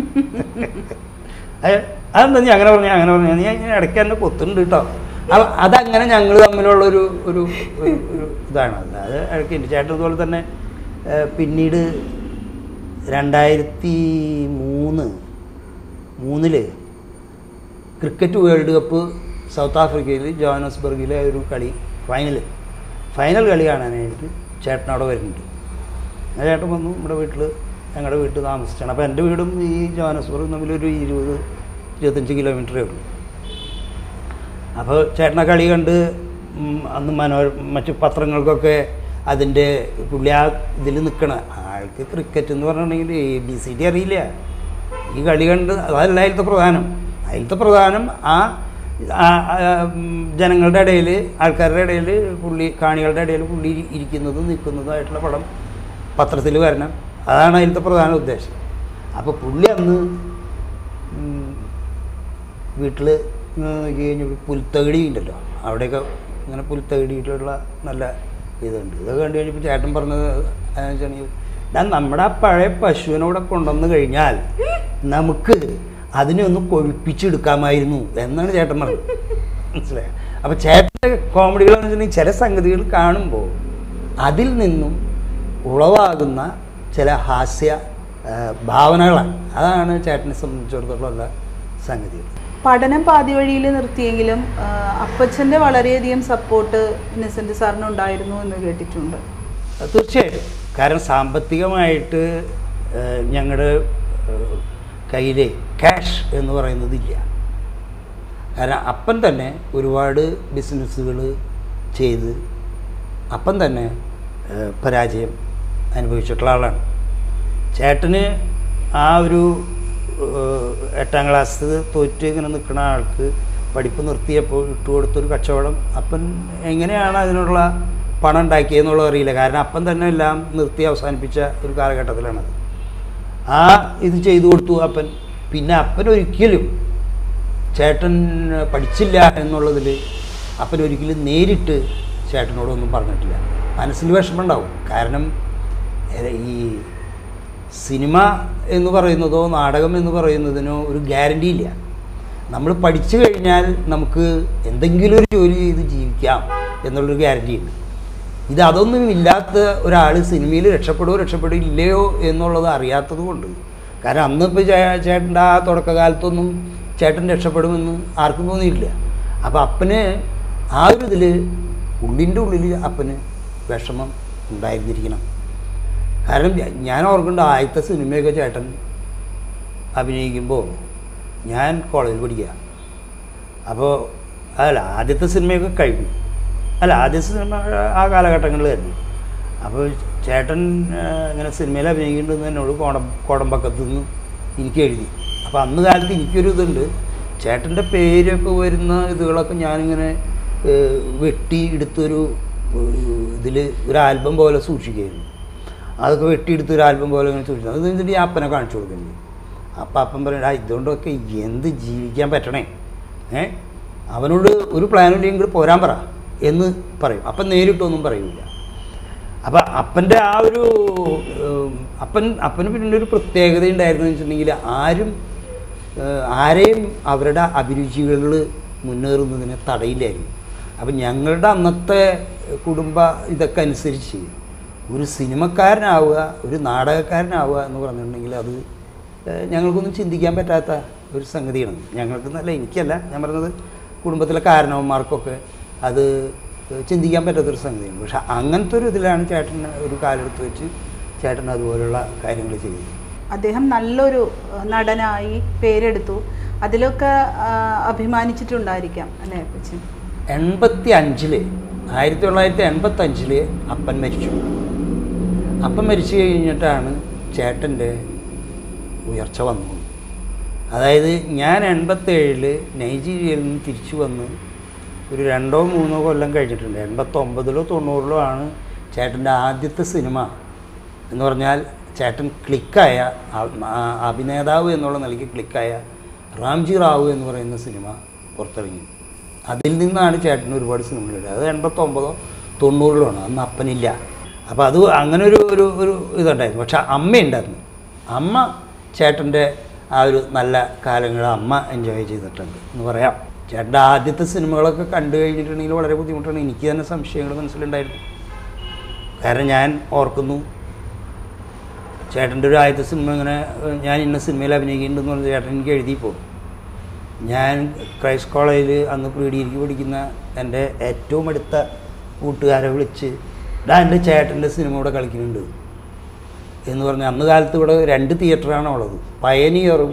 S1: അയ- അതെന്താ നീ അങ്ങനെ പറഞ്ഞു അങ്ങനെ പറഞ്ഞു നീ ഇങ്ങനെ ഇടയ്ക്ക് എന്നെ കൊത്തുന്നുണ്ട് കേട്ടോ അ- അതങ്ങനെ ഞങ്ങൾ തമ്മിലുള്ള ഒരു ഒരു ഒരു ഒരു ഇതാണ് അത് അത് ഇടയ്ക്ക് എൻ്റെ ചേട്ടൻ ഇതുപോലെ തന്നെ ഏഹ്, പിന്നീട് രണ്ടായിരത്തി മൂന്ന് മൂന്നില് ക്രിക്കറ്റ് വേൾഡ് കപ്പ് സൗത്ത് ആഫ്രിക്കയിൽ ജോഹനസ്ബർഗിലെ ഒരു കളി ഫൈനൽ ഫൈനൽ കളി കാണാനായിട്ട് ചേട്ടൻ അവിടെ വരുന്നുണ്ട് ആ ചേട്ടൻ വന്നു നമ്മുടെ വീട്ടിൽ ഞങ്ങളുടെ വീട്ടിൽ താമസിച്ചാണ് അപ്പോൾ എൻ്റെ വീടും ഈ ജോഹനസ്ബർഗും തമ്മിലൊരു ഇരുപത് ഇരുപത്തഞ്ച് കിലോമീറ്ററേ ഉള്ളൂ അപ്പോൾ ചേട്ടനെ കളി കണ്ട് ഉം, അന്ന് മനോര മറ്റു പത്രങ്ങൾക്കൊക്കെ അതിൻ്റെ പുള്ളി ആ ഇതിൽ നിൽക്കണ ആൾക്ക് ക്രിക്കറ്റ് എന്ന് പറഞ്ഞിട്ടുണ്ടെങ്കിൽ എ ബി സി ഡി അറിയില്ല ഈ കളി കണ്ട് അതല്ല അതിലത്തെ പ്രധാനം അതിലത്തെ പ്രധാനം ആ ആ- ആ, ഉം, ജനങ്ങളുടെ ഇടയിൽ ആൾക്കാരുടെ ഇടയിൽ പുള്ളി കാണികളുടെ ഇടയിൽ പുള്ളി ഇരിക്കുന്നതും നിൽക്കുന്നതും ആയിട്ടുള്ള പടം പത്രത്തിൽ വരണം അതാണ് അതിലത്തെ പ്രധാന ഉദ്ദേശം അപ്പോൾ പുള്ളി അന്ന് ഉം, വീട്ടിൽ നോക്കി കഴിഞ്ഞപ്പോൾ പുൽത്തകിടി ഉണ്ടല്ലോ അവിടെയൊക്കെ ഇങ്ങനെ പുൽത്തകിടിയിട്ടുള്ള നല്ല ഇതുണ്ട് ഇതൊക്കെ കണ്ടു കഴിഞ്ഞപ്പോൾ ചേട്ടൻ പറഞ്ഞത് അതെന്ന് വെച്ചാണെങ്കിൽ ഞാൻ നമ്മുടെ ആ പഴയ പശുവിനോടെ കൊണ്ടുവന്ന് കഴിഞ്ഞാൽ നമുക്ക് അതിനെ ഒന്ന് കൊഴുപ്പിച്ചെടുക്കാമായിരുന്നു എന്നാണ് ചേട്ടൻ പറഞ്ഞത് മനസ്സിലായോ അപ്പോൾ ചേട്ടൻ്റെ കോമഡികളെന്ന് വെച്ചിട്ടുണ്ടെങ്കിൽ ചില സംഗതികൾ കാണുമ്പോൾ അതിൽ നിന്നും ഉളവാകുന്ന ചില ഹാസ്യ ആ, ഭാവനകളാണ് അതാണ് ചേട്ടനെ സംബന്ധിച്ചിടത്തോളം ഉള്ള സംഗതികൾ
S2: പഠനം പാതി വഴിയിൽ നിർത്തിയെങ്കിലും ആ, അപ്പച്ചൻ്റെ വളരെയധികം സപ്പോർട്ട് ഇന്നസെന്റ് സാറിന് ഉണ്ടായിരുന്നു എന്ന് കേട്ടിട്ടുണ്ട്
S1: അത് തീർച്ചയായിട്ടും കാരണം സാമ്പത്തികമായിട്ട് ഞങ്ങളുടെ കയ്യിൽ ക്യാഷ് എന്ന് പറയുന്നതില്ല കാരണം അപ്പൻ തന്നെ ഒരുപാട് ബിസിനസ്സുകൾ ചെയ്ത് അപ്പം തന്നെ ഏഹ്, പരാജയം അനുഭവിച്ചിട്ടുള്ള ആളാണ് ചേട്ടന് ആ ഒരു ഏഹ്, എട്ടാം ക്ലാസ് തോറ്റ് ഇങ്ങനെ നിൽക്കുന്ന ആൾക്ക് പഠിപ്പ് നിർത്തിയപ്പോൾ ഇട്ടുകൊടുത്തൊരു കച്ചവടം അപ്പൻ എങ്ങനെയാണ് അതിനുള്ള പണം ഉണ്ടാക്കിയെന്നുള്ളത് അറിയില്ല കാരണം അപ്പൻ തന്നെ എല്ലാം നിർത്തി അവസാനിപ്പിച്ച ഒരു കാലഘട്ടത്തിലാണത് ആ ഇത് ചെയ്തു കൊടുത്തു അപ്പൻ പിന്നെ അപ്പൻ ഒരിക്കലും ചേട്ടൻ പഠിച്ചില്ല എന്നുള്ളതിൽ അപ്പൻ ഒരിക്കലും നേരിട്ട് ചേട്ടനോടൊന്നും പറഞ്ഞിട്ടില്ല മനസ്സിൽ വിഷമമുണ്ടാവും കാരണം ഏ- ഈ സിനിമ എന്ന് പറയുന്നതോ നാടകം എന്ന് പറയുന്നതിനോ ഒരു ഗ്യാരണ്ടി ഇല്ല നമ്മൾ പഠിച്ചു കഴിഞ്ഞാൽ നമുക്ക് എന്തെങ്കിലും ഒരു ജോലി ചെയ്ത് ജീവിക്കാം എന്നുള്ളൊരു ഗ്യാരണ്ടി ഉണ്ട് ഇത് അതൊന്നും ഇല്ലാത്ത ഒരാൾ സിനിമയിൽ രക്ഷപ്പെടുമോ രക്ഷപ്പെടില്ലയോ എന്നുള്ളത് അറിയാത്തത് കൊണ്ട് കാരണം അന്ന് ഇപ്പോൾ ചേട്ടൻ്റെ ആ തുടക്കകാലത്തൊന്നും ചേട്ടൻ രക്ഷപ്പെടുമെന്ന് ആർക്കും തോന്നിയിട്ടില്ല അപ്പോൾ അപ്പന് ആ ഒരു ഇതിൽ ഉള്ളിൻ്റെ ഉള്ളിൽ അപ്പന് വിഷമം ഉണ്ടായിരുന്നിരിക്കണം കാരണം ഞാ- ഞാൻ ഓർക്കുന്നുണ്ട് ആദ്യത്തെ സിനിമയൊക്കെ ചേട്ടൻ അഭിനയിക്കുമ്പോൾ ഞാൻ കോളേജിൽ പഠിക്കുക അപ്പോൾ അതല്ല ആദ്യത്തെ സിനിമയൊക്കെ കഴിഞ്ഞു അല്ല ആദ്യത്തെ സിനിമ ആ കാലഘട്ടങ്ങളിലായിരുന്നു അപ്പോൾ ചേട്ടൻ ആ, ഇങ്ങനെ സിനിമയിൽ അഭിനയിക്കുന്നുണ്ടെന്ന് എന്നോട് കോടം കോടമ്പക്കത്തു നിന്ന് എനിക്ക് എഴുതി അപ്പോൾ അന്ന് കാലത്ത് എനിക്കൊരു ഇതുണ്ട് ചേട്ടൻ്റെ പേരൊക്കെ വരുന്ന ഇതുകളൊക്കെ ഞാനിങ്ങനെ ഏ, വെട്ടി എടുത്തൊരു ഇതിൽ ഒരു ആൽബം പോലെ സൂക്ഷിക്കുകയായിരുന്നു അതൊക്കെ വെട്ടിയെടുത്ത് ഒരു ആൽബം പോലെ ഇങ്ങനെ സൂക്ഷിച്ചു അത് കഴിഞ്ഞിട്ട് ഈ അപ്പനെ കാണിച്ചു കൊടുക്കുന്നത് അപ്പം അപ്പൻ പറയണ "ആ, ഇതുകൊണ്ടൊക്കെ എന്ത് ജീവിക്കാൻ പറ്റണേ ഏ അവനോട് ഒരു പ്ലാനും ഇല്ലെങ്കിൽ പോരാൻ പറ എന്ന് പറയും അപ്പം നേരിട്ടൊന്നും പറയൂല അപ്പം അപ്പൻ്റെ ആ ഒരു ഉം, അപ്പൻ അപ്പന് പിന്നെ ഒരു പ്രത്യേകത ഉണ്ടായിരുന്നു വെച്ചിട്ടുണ്ടെങ്കിൽ ആരും ഏഹ്, ആരെയും അവരുടെ അഭിരുചികളിൽ മുന്നേറുന്നതിനെ തടയില്ലായിരുന്നു അപ്പം ഞങ്ങളുടെ അന്നത്തെ കുടുംബ ഇതൊക്കെ അനുസരിച്ച് ഒരു സിനിമക്കാരനാവുക ഒരു നാടകക്കാരനാവുക എന്ന് പറഞ്ഞിട്ടുണ്ടെങ്കിൽ അത് ഏഹ്, ഞങ്ങൾക്കൊന്നും ചിന്തിക്കാൻ പറ്റാത്ത ഒരു സംഗതിയാണ് ഞങ്ങൾക്ക് നല്ല എനിക്കല്ല ഞാൻ പറഞ്ഞത് കുടുംബത്തിലെ കാരണവന്മാർക്കൊക്കെ അത് ചിന്തിക്കാൻ പറ്റാത്തൊരു സംഗതിയാണ് പക്ഷെ അങ്ങനത്തെ ഒരു ഇതിലാണ് ചേട്ടൻ ഒരു കാലെടുത്ത് വെച്ച് ചേട്ടൻ അതുപോലുള്ള കാര്യങ്ങൾ ചെയ്യുന്നത്
S2: അദ്ദേഹം നല്ലൊരു അഹ്, നടനായി പേരെടുത്തു അതിലൊക്കെ ആ, അഭിമാനിച്ചിട്ടുണ്ടായിരിക്കാം അല്ലേ അപ്പച്ചൻ
S1: എൺപത്തി അഞ്ചില് ആയിരത്തി തൊള്ളായിരത്തി എൺപത്തി അഞ്ചില് അപ്പൻ മരിച്ചു അപ്പൻ മരിച്ചു കഴിഞ്ഞിട്ടാണ് ചേട്ടൻ്റെ ഉയർച്ച വന്നത് അതായത് ഞാൻ എൺപത്തേഴില് നൈജീരിയയിൽ നിന്ന് തിരിച്ചു വന്ന് ഒരു രണ്ടോ മൂന്നോ കൊല്ലം കഴിഞ്ഞിട്ടുണ്ട് എൺപത്തൊമ്പതിലോ തൊണ്ണൂറിലോ ആണ് ചേട്ടൻ്റെ ആദ്യത്തെ സിനിമ എന്ന് പറഞ്ഞാൽ ചേട്ടൻ ക്ലിക്കായ ആ- ആ- അഭിനേതാവ് എന്നുള്ള നിലയ്ക്ക് ക്ലിക്കായ റാംജി റാവു എന്ന് പറയുന്ന സിനിമ പുറത്തിറങ്ങി അതിൽ നിന്നാണ് ചേട്ടൻ ഒരുപാട് സിനിമകൾ അത് എൺപത്തൊമ്പതോ തൊണ്ണൂറിലോ ആണ് അന്ന് അപ്പനില്ല അപ്പോൾ അത് അങ്ങനെ ഒരു ഒരു ഒരു ഇതുണ്ടായിരുന്നു പക്ഷെ അമ്മയുണ്ടായിരുന്നു അമ്മ ചേട്ടൻ്റെ ആ ഒരു നല്ല കാലങ്ങൾ അമ്മ എൻജോയ് ചെയ്തിട്ടുണ്ട് എന്ന് പറയാം ചേട്ടൻ്റെ ആദ്യത്തെ സിനിമകളൊക്കെ കണ്ടു കഴിഞ്ഞിട്ടുണ്ടെങ്കിൽ വളരെ ബുദ്ധിമുട്ടാണ് എനിക്ക് തന്നെ സംശയങ്ങൾ മനസ്സിലുണ്ടായിരുന്നു കാരണം ഞാൻ ഓർക്കുന്നു ചേട്ടൻ്റെ ഒരു ആദ്യത്തെ സിനിമ ഇങ്ങനെ ഏഹ്, ഞാൻ ഇന്ന സിനിമയിൽ അഭിനയിക്കുന്നുണ്ടെന്ന് പറഞ്ഞ് ചേട്ടൻ എനിക്ക് എഴുതിപ്പോൾ ഞാൻ ക്രൈസ്റ്റ് കോളേജിൽ അന്ന് പ്രീ ഡിഗ്രിക്ക് പഠിക്കുന്ന എൻ്റെ ഏറ്റവും അടുത്ത കൂട്ടുകാരെ വിളിച്ച് ഇതാ എൻ്റെ ചേട്ടൻ്റെ സിനിമ ഇവിടെ കളിക്കുന്നുണ്ട് എന്ന് പറഞ്ഞ് അന്ന് കാലത്ത് ഇവിടെ രണ്ട് തിയേറ്ററാണ് ഉള്ളത് പയനിയറും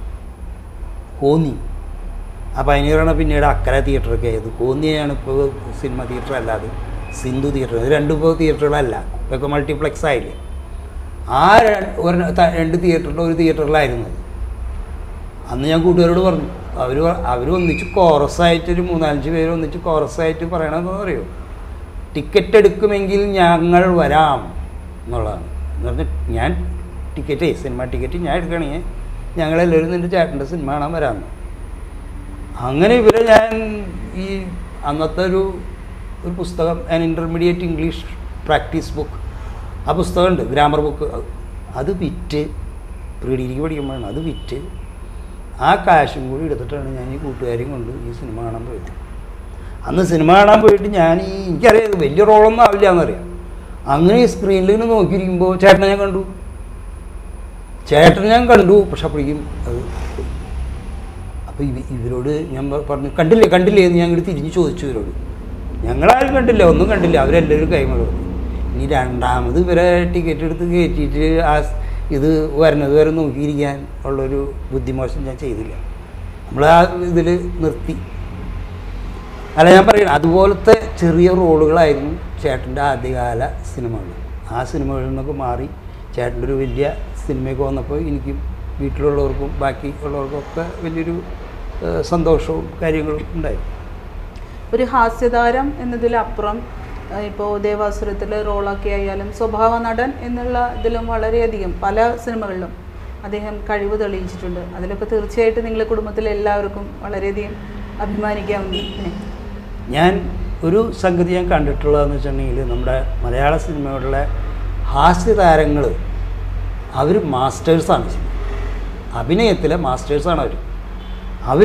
S1: കോന്നി ആ പയനിയറാണ് പിന്നീട് അക്കര തിയേറ്ററൊക്കെ ആയത് കോന്നിയാണ് ഇപ്പോൾ സിനിമ തിയേറ്റർ അല്ലാതെ സിന്ധു തിയേറ്റർ ഇത് രണ്ടും ഇപ്പോൾ തിയേറ്ററുകളല്ല ഇതൊക്കെ മൾട്ടിപ്ലെക്സ് ആയില്ലേ ആ ര- ഒരു ത- രണ്ട് തിയേറ്ററിൻ്റെ ഒരു തിയേറ്ററിലായിരുന്നു അത് അന്ന് ഞാൻ കൂട്ടുകാരോട് പറഞ്ഞു അവർ അവർ ഒന്നിച്ച് കോറസായിട്ട് ഒരു മൂന്നാലഞ്ച് പേര് ഒന്നിച്ച് കോറസായിട്ട് പറയണമെന്ന് അറിയോ ടിക്കറ്റ് എടുക്കുമെങ്കിൽ ഞങ്ങൾ വരാം എന്നുള്ളതാണ് എന്ന് പറഞ്ഞാൽ ഞാൻ ടിക്കറ്റ് സിനിമ ടിക്കറ്റ് ഞാൻ എടുക്കണമെങ്കിൽ ഞങ്ങളെല്ലാവരും നിൻ്റെ ചേട്ടൻ്റെ സിനിമ കാണാൻ വരാമെന്ന് അങ്ങനെ ഇവരെ ഞാൻ ഈ അന്നത്തെ ഒരു ഒരു പുസ്തകം an intermediate English practice book ആ പുസ്തകമുണ്ട് ഗ്രാമർ ബുക്ക് അത് വിറ്റ് പ്രീ ഡിഗ്രിക്ക് പഠിക്കുമ്പോഴാണ് അത് വിറ്റ് ആ കാശും കൂടി എടുത്തിട്ടാണ് ഞാൻ ഈ കൂട്ടുകാരെയും കൊണ്ട് ഈ സിനിമ കാണാൻ പോയത് അന്ന് സിനിമ കാണാൻ പോയിട്ട് ഞാൻ ഈ എനിക്കറിയാം ഇത് വലിയ റോളൊന്നും ആവില്ല എന്നറിയാം അങ്ങനെ ഈ സ്ക്രീനിൽ ഇങ്ങനെ നോക്കിയിരിക്കുമ്പോൾ ചേട്ടനെ ഞാൻ കണ്ടു ചേട്ടനെ ഞാൻ കണ്ടു പക്ഷെ അപ്പോഴേക്കും അത് പോയി. അപ്പോൾ ഇവ ഇവരോട് ഞാൻ പ- പറഞ്ഞു കണ്ടില്ലേ കണ്ടില്ലേ എന്ന് ഞാൻ ഇങ്ങോട്ട് തിരിഞ്ഞ് ചോദിച്ചു ഇവരോട് ഞങ്ങളാരും കണ്ടില്ല ഒന്നും കണ്ടില്ല അവരെല്ലാവരും കൈമകൾ ഇനി രണ്ടാമത് ഇവരെ ടിക്കറ്റ് എടുത്ത് കയറ്റിയിട്ട് ആ സ് ഇത് വരുന്നത് വരെ നോക്കിയിരിക്കാൻ ഉള്ളൊരു ബുദ്ധിമോശം ഞാൻ ചെയ്തില്ല നമ്മൾ ആ ഇതിൽ നിർത്തി അല്ല ഞാൻ പറയണം അതുപോലത്തെ ചെറിയ റോളുകളായിരുന്നു ചേട്ടൻ്റെ ആദ്യകാല സിനിമകൾ ആ സിനിമകളിൽ നിന്നൊക്കെ മാറി ചേട്ടൻ്റെ ഒരു വലിയ സിനിമയൊക്കെ വന്നപ്പോൾ എനിക്കും വീട്ടിലുള്ളവർക്കും ബാക്കി ഉള്ളവർക്കും ഒക്കെ വലിയൊരു ഏഹ്, സന്തോഷവും കാര്യങ്ങളും ഉണ്ടായിരുന്നു
S2: ഒരു ഹാസ്യതാരം എന്നതിലപ്പുറം ഇപ്പോൾ ദേവാസുരത്തിൽ റോളൊക്കെ ആയാലും സ്വഭാവ നടൻ എന്നുള്ള ഇതിലും വളരെയധികം പല സിനിമകളിലും അദ്ദേഹം കഴിവ് തെളിയിച്ചിട്ടുണ്ട് അതിലൊക്കെ തീർച്ചയായിട്ടും നിങ്ങളുടെ കുടുംബത്തിലെ എല്ലാവർക്കും വളരെയധികം അഭിമാനിക്കാവുന്ന
S1: ഞാൻ ഒരു സംഗതി ഞാൻ കണ്ടിട്ടുള്ളതെന്ന് വെച്ചിട്ടുണ്ടെങ്കിൽ നമ്മുടെ മലയാള സിനിമകളിലെ ഹാസ്യതാരങ്ങൾ അവർ മാസ്റ്റേഴ്സാണ് ശരിക്കും. അഭിനയത്തിലെ മാസ്റ്റേഴ്സാണ് അവർ അവർ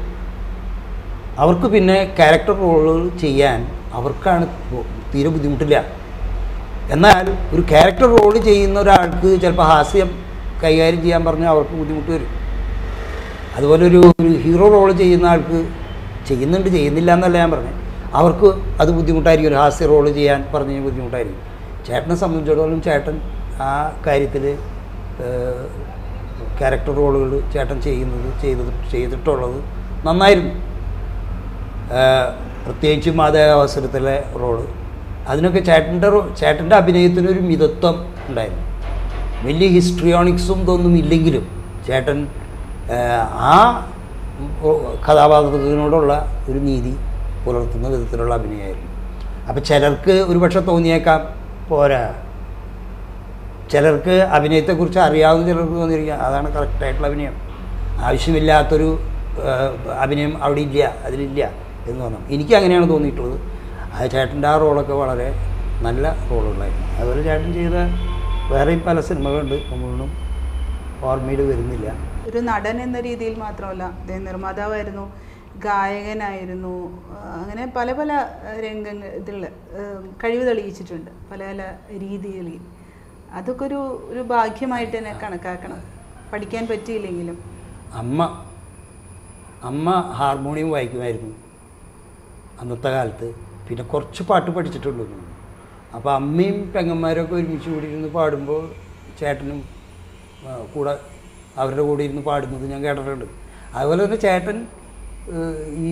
S1: അവർക്ക് പിന്നെ ക്യാരക്ടർ റോളുകൾ ചെയ്യാൻ അവർക്കാണ് ബു- തീരെ ബുദ്ധിമുട്ടില്ല എന്നാൽ ഒരു ക്യാരക്ടർ റോൾ ചെയ്യുന്ന ഒരാൾക്ക് ചിലപ്പോൾ ഹാസ്യം കൈകാര്യം ചെയ്യാൻ പറഞ്ഞാൽ അവർക്ക് ബുദ്ധിമുട്ട് വരും അതുപോലെ ഒരു ഒരു ഹീറോ റോൾ ചെയ്യുന്ന ആൾക്ക് ചെയ്യുന്നുണ്ട് ചെയ്യുന്നില്ല എന്നല്ല ഞാൻ പറഞ്ഞത് അവർക്ക് അത് ബുദ്ധിമുട്ടായിരിക്കും ഒരു ഹാസ്യ റോൾ ചെയ്യാൻ പറഞ്ഞു കഴിഞ്ഞാൽ ബുദ്ധിമുട്ടായിരിക്കും ചേട്ടനെ സംബന്ധിച്ചിടത്തോളം ചേട്ടൻ ആ കാര്യത്തിൽ ക്യാരക്ടർ റോളുകൾ ചേട്ടൻ ചെയ്യുന്നത് ചെയ്തത് ചെയ്തിട്ടുള്ളത് നന്നായിരുന്നു ഏഹ് പ്രത്യേകിച്ചും അതേ അവസരത്തിലെ റോള് അതിനൊക്കെ ചേട്ടൻ്റെ റോ- ചേട്ടൻ്റെ അഭിനയത്തിനൊരു മിതത്വം ഉണ്ടായിരുന്നു വലിയ ഹിസ്ട്രിയോണിക്സും ഇതൊന്നും ഇല്ലെങ്കിലും ചേട്ടൻ ഏഹ് ആ കഥാപാത്രത്തിനോടുള്ള ഒരു നീതി പുലർത്തുന്ന വിധത്തിലുള്ള അഭിനയമായിരുന്നു അപ്പോൾ ചിലർക്ക് ഒരുപക്ഷെ തോന്നിയേക്കാം പോരാ ചിലർക്ക് അഭിനയത്തെക്കുറിച്ച് അറിയാവുന്ന ചിലർക്ക് തോന്നിയിരിക്കാം അതാണ് കറക്റ്റായിട്ടുള്ള അഭിനയം ആവശ്യമില്ലാത്തൊരു ആ, അഭിനയം അവിടെ ഇല്ല അതിലില്ല എന്ന് തോന്നാം എനിക്ക് അങ്ങനെയാണ് തോന്നിയിട്ടുള്ളത് ആ ചേട്ടൻ്റെ ആ റോളൊക്കെ വളരെ നല്ല റോളുകളായിരുന്നു അതുപോലെ ചേട്ടൻ ചെയ്ത വേറെയും പല സിനിമകളുണ്ട് നമ്മളൊന്നും ഓർമ്മയിൽ വരുന്നില്ല
S2: ഒരു നടൻ എന്ന രീതിയിൽ മാത്രമല്ല അദ്ദേഹം നിർമ്മാതാവായിരുന്നു ഗായകനായിരുന്നു ആ, അങ്ങനെ പല പല രംഗങ്ങൾ ഇതിൽ കഴിവ് തെളിയിച്ചിട്ടുണ്ട് പല പല രീതികളിൽ അതൊക്കെ ഒരു ഒരു ഭാഗ്യമായിട്ട് തന്നെ കണക്കാക്കണം പഠിക്കാൻ പറ്റിയില്ലെങ്കിലും
S1: അമ്മ അമ്മ ഹാർമോണിയം വായിക്കുമായിരുന്നു അന്നത്തെ കാലത്ത് പിന്നെ കുറച്ച് പാട്ട് പഠിച്ചിട്ടുള്ളൂ അപ്പോൾ അമ്മയും പെങ്ങന്മാരൊക്കെ ഒരുമിച്ച് കൂടി ഇരുന്ന് പാടുമ്പോൾ ചേട്ടനും ആ, കൂടെ അവരുടെ കൂടെ ഇരുന്ന് പാടുന്നത് ഞാൻ കേട്ടിട്ടുണ്ട് അതുപോലെ തന്നെ ചേട്ടൻ ഏഹ്, ഈ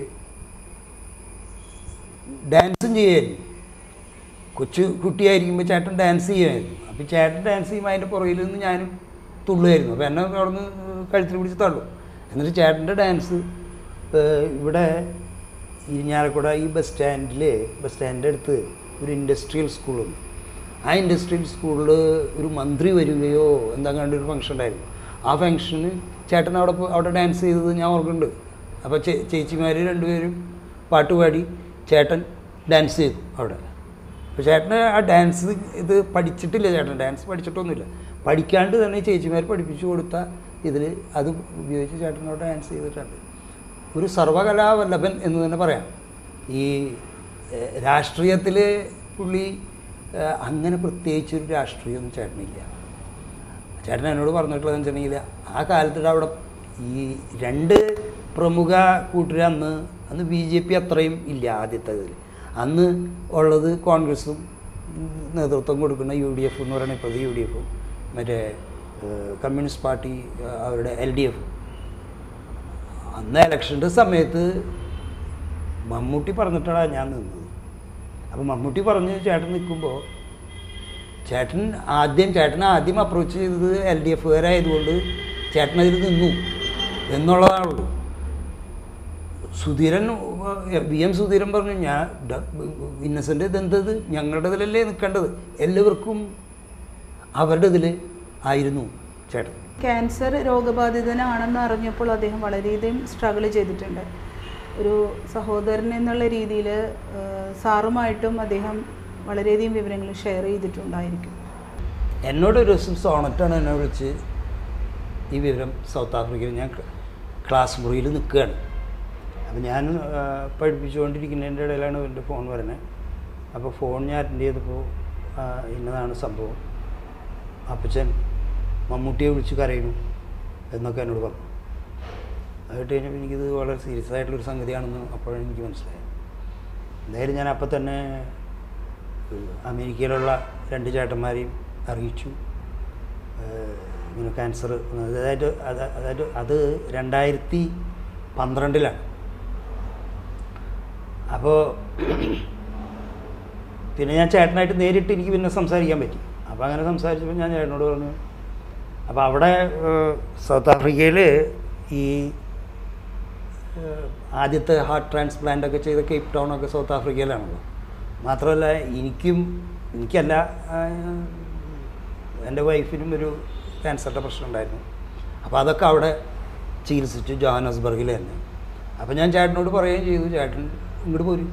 S1: ഡാൻസും ചെയ്യുമായിരുന്നു കൊച്ചു കുട്ടിയായിരിക്കുമ്പോൾ ചേട്ടൻ ഡാൻസ് ചെയ്യുമായിരുന്നു അപ്പോൾ ചേട്ടൻ ഡാൻസ് ചെയ്യുമ്പോൾ അതിൻ്റെ പുറകിൽ നിന്ന് ഞാനും തുള്ളുമായിരുന്നു അപ്പോൾ എന്നെ അവിടെ നിന്ന് കഴുത്തിൽ പിടിച്ച് തള്ളും എന്നിട്ട് ചേട്ടൻ്റെ ഡാൻസ് ഏഹ്, ഇവിടെ ഇരിഞ്ഞാലക്കുട ഈ ബസ് സ്റ്റാൻഡിൽ ബസ് സ്റ്റാൻഡിൻ്റെ അടുത്ത് ഒരു ഇൻഡസ്ട്രിയൽ സ്കൂളുണ്ട് ആ ഇൻഡസ്ട്രിയൽ സ്കൂളിൽ ഒരു മന്ത്രി വരികയോ എന്താ കണ്ടൊരു ഫംഗ്ഷൻ ഉണ്ടായിരുന്നു ആ ഫംഗ്ഷന് ചേട്ടൻ അവിടെ പോ- അവിടെ ഡാൻസ് ചെയ്തത് ഞാൻ ഓർക്കുന്നുണ്ട് അപ്പോൾ ചേ ചേച്ചിമാർ രണ്ടുപേരും പാട്ട് പാടി ചേട്ടൻ ഡാൻസ് ചെയ്തു അവിടെ അപ്പോൾ ചേട്ടന് ആ ഡാൻസ് ഇത് പഠിച്ചിട്ടില്ല ചേട്ടൻ ഡാൻസ് പഠിച്ചിട്ടൊന്നുമില്ല പഠിക്കാണ്ട് തന്നെ ചേച്ചിമാർ പഠിപ്പിച്ചു കൊടുത്ത ഇതിൽ അത് ഉപയോഗിച്ച് ചേട്ടനോട് ഡാൻസ് ചെയ്തിട്ടുണ്ട് ഒരു സർവകലാവല്ലഭൻ എന്ന് തന്നെ പറയാം ഈ രാഷ്ട്രീയത്തിൽ പുള്ളി ഏഹ്, അങ്ങനെ പ്രത്യേകിച്ചൊരു രാഷ്ട്രീയമൊന്നും ചേട്ടനില്ല ചേട്ടൻ എന്നോട് പറഞ്ഞിട്ടുള്ളതെന്ന് വെച്ചിട്ടുണ്ടെങ്കിൽ ആ കാലത്ത് അവിടെ ഈ രണ്ട് പ്രമുഖ കൂട്ടർ അന്ന് അന്ന് ബി ജെ പി അത്രയും ഇല്ല ആദ്യത്തെ ഇതിൽ അന്ന് ഉള്ളത് കോൺഗ്രസും ഉം, നേതൃത്വം കൊടുക്കുന്ന യു ഡി എഫ് എന്ന് പറയുന്ന ഇപ്പോൾ യു ഡി എഫും മറ്റേ ഏഹ്, കമ്മ്യൂണിസ്റ്റ് പാർട്ടി ഏഹ്, അവരുടെ എൽ ഡി എഫ് അന്ന് ഇലക്ഷൻ്റെ സമയത്ത് മമ്മൂട്ടി പറഞ്ഞിട്ടാണ് ഞാൻ നിന്നത് അപ്പോൾ മമ്മൂട്ടി പറഞ്ഞ് ചേട്ടൻ നിൽക്കുമ്പോൾ ചേട്ടൻ ആദ്യം ചേട്ടൻ ആദ്യം അപ്രോച്ച് ചെയ്തത് എൽ ഡി എഫുകാരായതുകൊണ്ട് ചേട്ടൻ അതിൽ നിന്നു എന്നുള്ളതാണുള്ളൂ സുധീരൻ വി എം സുധീരൻ പറഞ്ഞു ഞാൻ ഇന്നസെൻ്റ് ഇതെന്തത് ഞങ്ങളുടെ ഇതിലല്ലേ നിൽക്കേണ്ടത് എല്ലാവർക്കും അവരുടെ ഇതിൽ ആയിരുന്നു ചേട്ടൻ
S2: ക്യാൻസർ രോഗബാധിതനാണെന്ന് അറിഞ്ഞപ്പോൾ അദ്ദേഹം വളരെയധികം സ്ട്രഗിൾ ചെയ്തിട്ടുണ്ട് ഒരു സഹോദരൻ എന്നുള്ള രീതിയിൽ സാറുമായിട്ടും അദ്ദേഹം വളരെയധികം വിവരങ്ങൾ ഷെയർ ചെയ്തിട്ടുണ്ടായിരിക്കും
S1: എന്നോട് ഒരു ദിവസം സോണറ്റാണ് എന്നെ വിളിച്ച് ഈ വിവരം സൗത്ത് ആഫ്രിക്കയിൽ ഞാൻ ക്ല- ക്ലാസ് മുറിയിൽ നിൽക്കുകയാണ് അപ്പോൾ ഞാൻ ആ, പഠിപ്പിച്ചുകൊണ്ടിരിക്കുന്നതിൻ്റെ ഇടയിലാണ് എൻ്റെ ഫോൺ വരുന്നത് അപ്പോൾ ഫോൺ ഞാൻ അറ്റൻഡ് ചെയ്തപ്പോൾ ആ, ഇന്നതാണ് സംഭവം അപ്പച്ചൻ മമ്മൂട്ടിയെ വിളിച്ച് കരയുന്നു എന്നൊക്കെ എന്നോട് പറഞ്ഞു അത് കേട്ട് കഴിഞ്ഞപ്പോൾ എനിക്കിത് വളരെ സീരിയസ് ആയിട്ടുള്ളൊരു സംഗതിയാണെന്ന് അപ്പോഴാണ് എനിക്ക് മനസ്സിലായത് എന്തായാലും ഞാൻ അപ്പം തന്നെ ഏഹ്, അമേരിക്കയിലുള്ള രണ്ട് ചേട്ടന്മാരെയും അറിയിച്ചു ഏഹ്, ഇങ്ങനെ ക്യാൻസർ അതായത് അത് അതായത് അത് രണ്ടായിരത്തി പന്ത്രണ്ടിലാണ് അപ്പോൾ പിന്നെ ഞാൻ ചേട്ടനായിട്ട് നേരിട്ട് എനിക്ക് പിന്നെ സംസാരിക്കാൻ പറ്റി അപ്പോൾ അങ്ങനെ സംസാരിച്ചപ്പോൾ ഞാൻ ചേട്ടനോട് പറഞ്ഞു അപ്പോൾ അവിടെ ഏഹ്, സൗത്ത് ആഫ്രിക്കയിൽ ഈ ഏഹ്, ആദ്യത്തെ ഹാർട്ട് ട്രാൻസ്പ്ലാന്റ് ഒക്കെ ചെയ്ത കേപ്പ് ടൗൺ ഒക്കെ സൗത്ത് ആഫ്രിക്കയിലാണല്ലോ മാത്രമല്ല എനിക്കും എനിക്കല്ല ആഹ്, എൻ്റെ വൈഫിനും ഒരു ക്യാൻസറിൻ്റെ പ്രശ്നം ഉണ്ടായിരുന്നു അപ്പോൾ അതൊക്കെ അവിടെ ചികിത്സിച്ചു ജോഹാനസ്ബർഗിൽ തന്നെ അപ്പോൾ ഞാൻ ചേട്ടനോട് പറയുകയും ചെയ്തു ചേട്ടൻ ഇങ്ങോട്ട് പോരും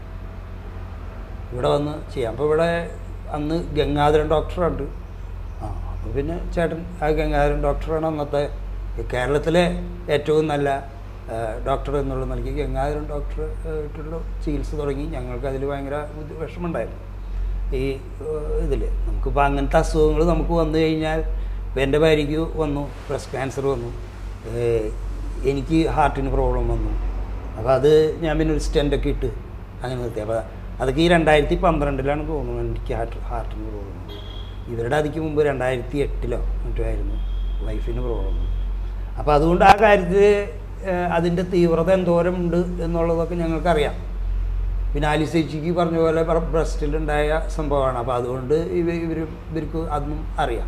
S1: ഇവിടെ വന്ന് ചെയ്യാം അപ്പോൾ ഇവിടെ അന്ന് ഗംഗാധരൻ ഡോക്ടറുണ്ട് ആ അപ്പോൾ പിന്നെ ചേട്ടൻ ആ ഗംഗാധരൻ ഡോക്ടറാണ് അന്നത്തെ കേരളത്തിലെ ഏറ്റവും നല്ല ആ, ഡോക്ടർ എന്നുള്ള നിലയ്ക്ക് ഗംഗാധരൻ ഡോക്ടർ ആയിട്ടുള്ള ചികിത്സ തുടങ്ങി ഞങ്ങൾക്ക് അതിൽ ഭയങ്കര ബുദ്ധി വിഷമമുണ്ടായിരുന്നു ഈ ഇതിൽ നമുക്കിപ്പോൾ അങ്ങനത്തെ അസുഖങ്ങൾ നമുക്ക് വന്നു കഴിഞ്ഞാൽ ഇപ്പം എൻ്റെ ഭാര്യയ്ക്ക് വന്നു ബ്രസ്റ്റ് ക്യാൻസർ വന്നു ഏഹ് എനിക്ക് ഹാർട്ടിന് പ്രോബ്ലം വന്നു അപ്പോൾ അത് ഞാൻ പിന്നെ ഒരു സ്റ്റെൻ്റൊക്കെ ഇട്ട് അങ്ങനെ നിർത്തി അപ്പോൾ അതൊക്കെ ഈ രണ്ടായിരത്തി പന്ത്രണ്ടിലാണ് തോന്നുന്നു എനിക്ക് ഹാർട്ട് ഹാർട്ടിന് പ്രോബ്ലം ഇവരുടെ അതിക്ക് മുമ്പ് രണ്ടായിരത്തി എട്ടിലോ മറ്റോ ആയിരുന്നു വൈഫിന് പ്രോബ്ലം അപ്പോൾ അതുകൊണ്ട് ആ കാര്യത്തിൽ അതിൻ്റെ തീവ്രത എന്തോരം ഉണ്ട് എന്നുള്ളതൊക്കെ ഞങ്ങൾക്കറിയാം പിന്നെ ആലിസ് ചേച്ചിക്ക് പറഞ്ഞ പോലെ ബ്രസ്റ്റിലുണ്ടായ സംഭവമാണ് അപ്പോൾ അതുകൊണ്ട് ഇവ ഇവർ ഇവർക്ക് അതൊന്നും അറിയാം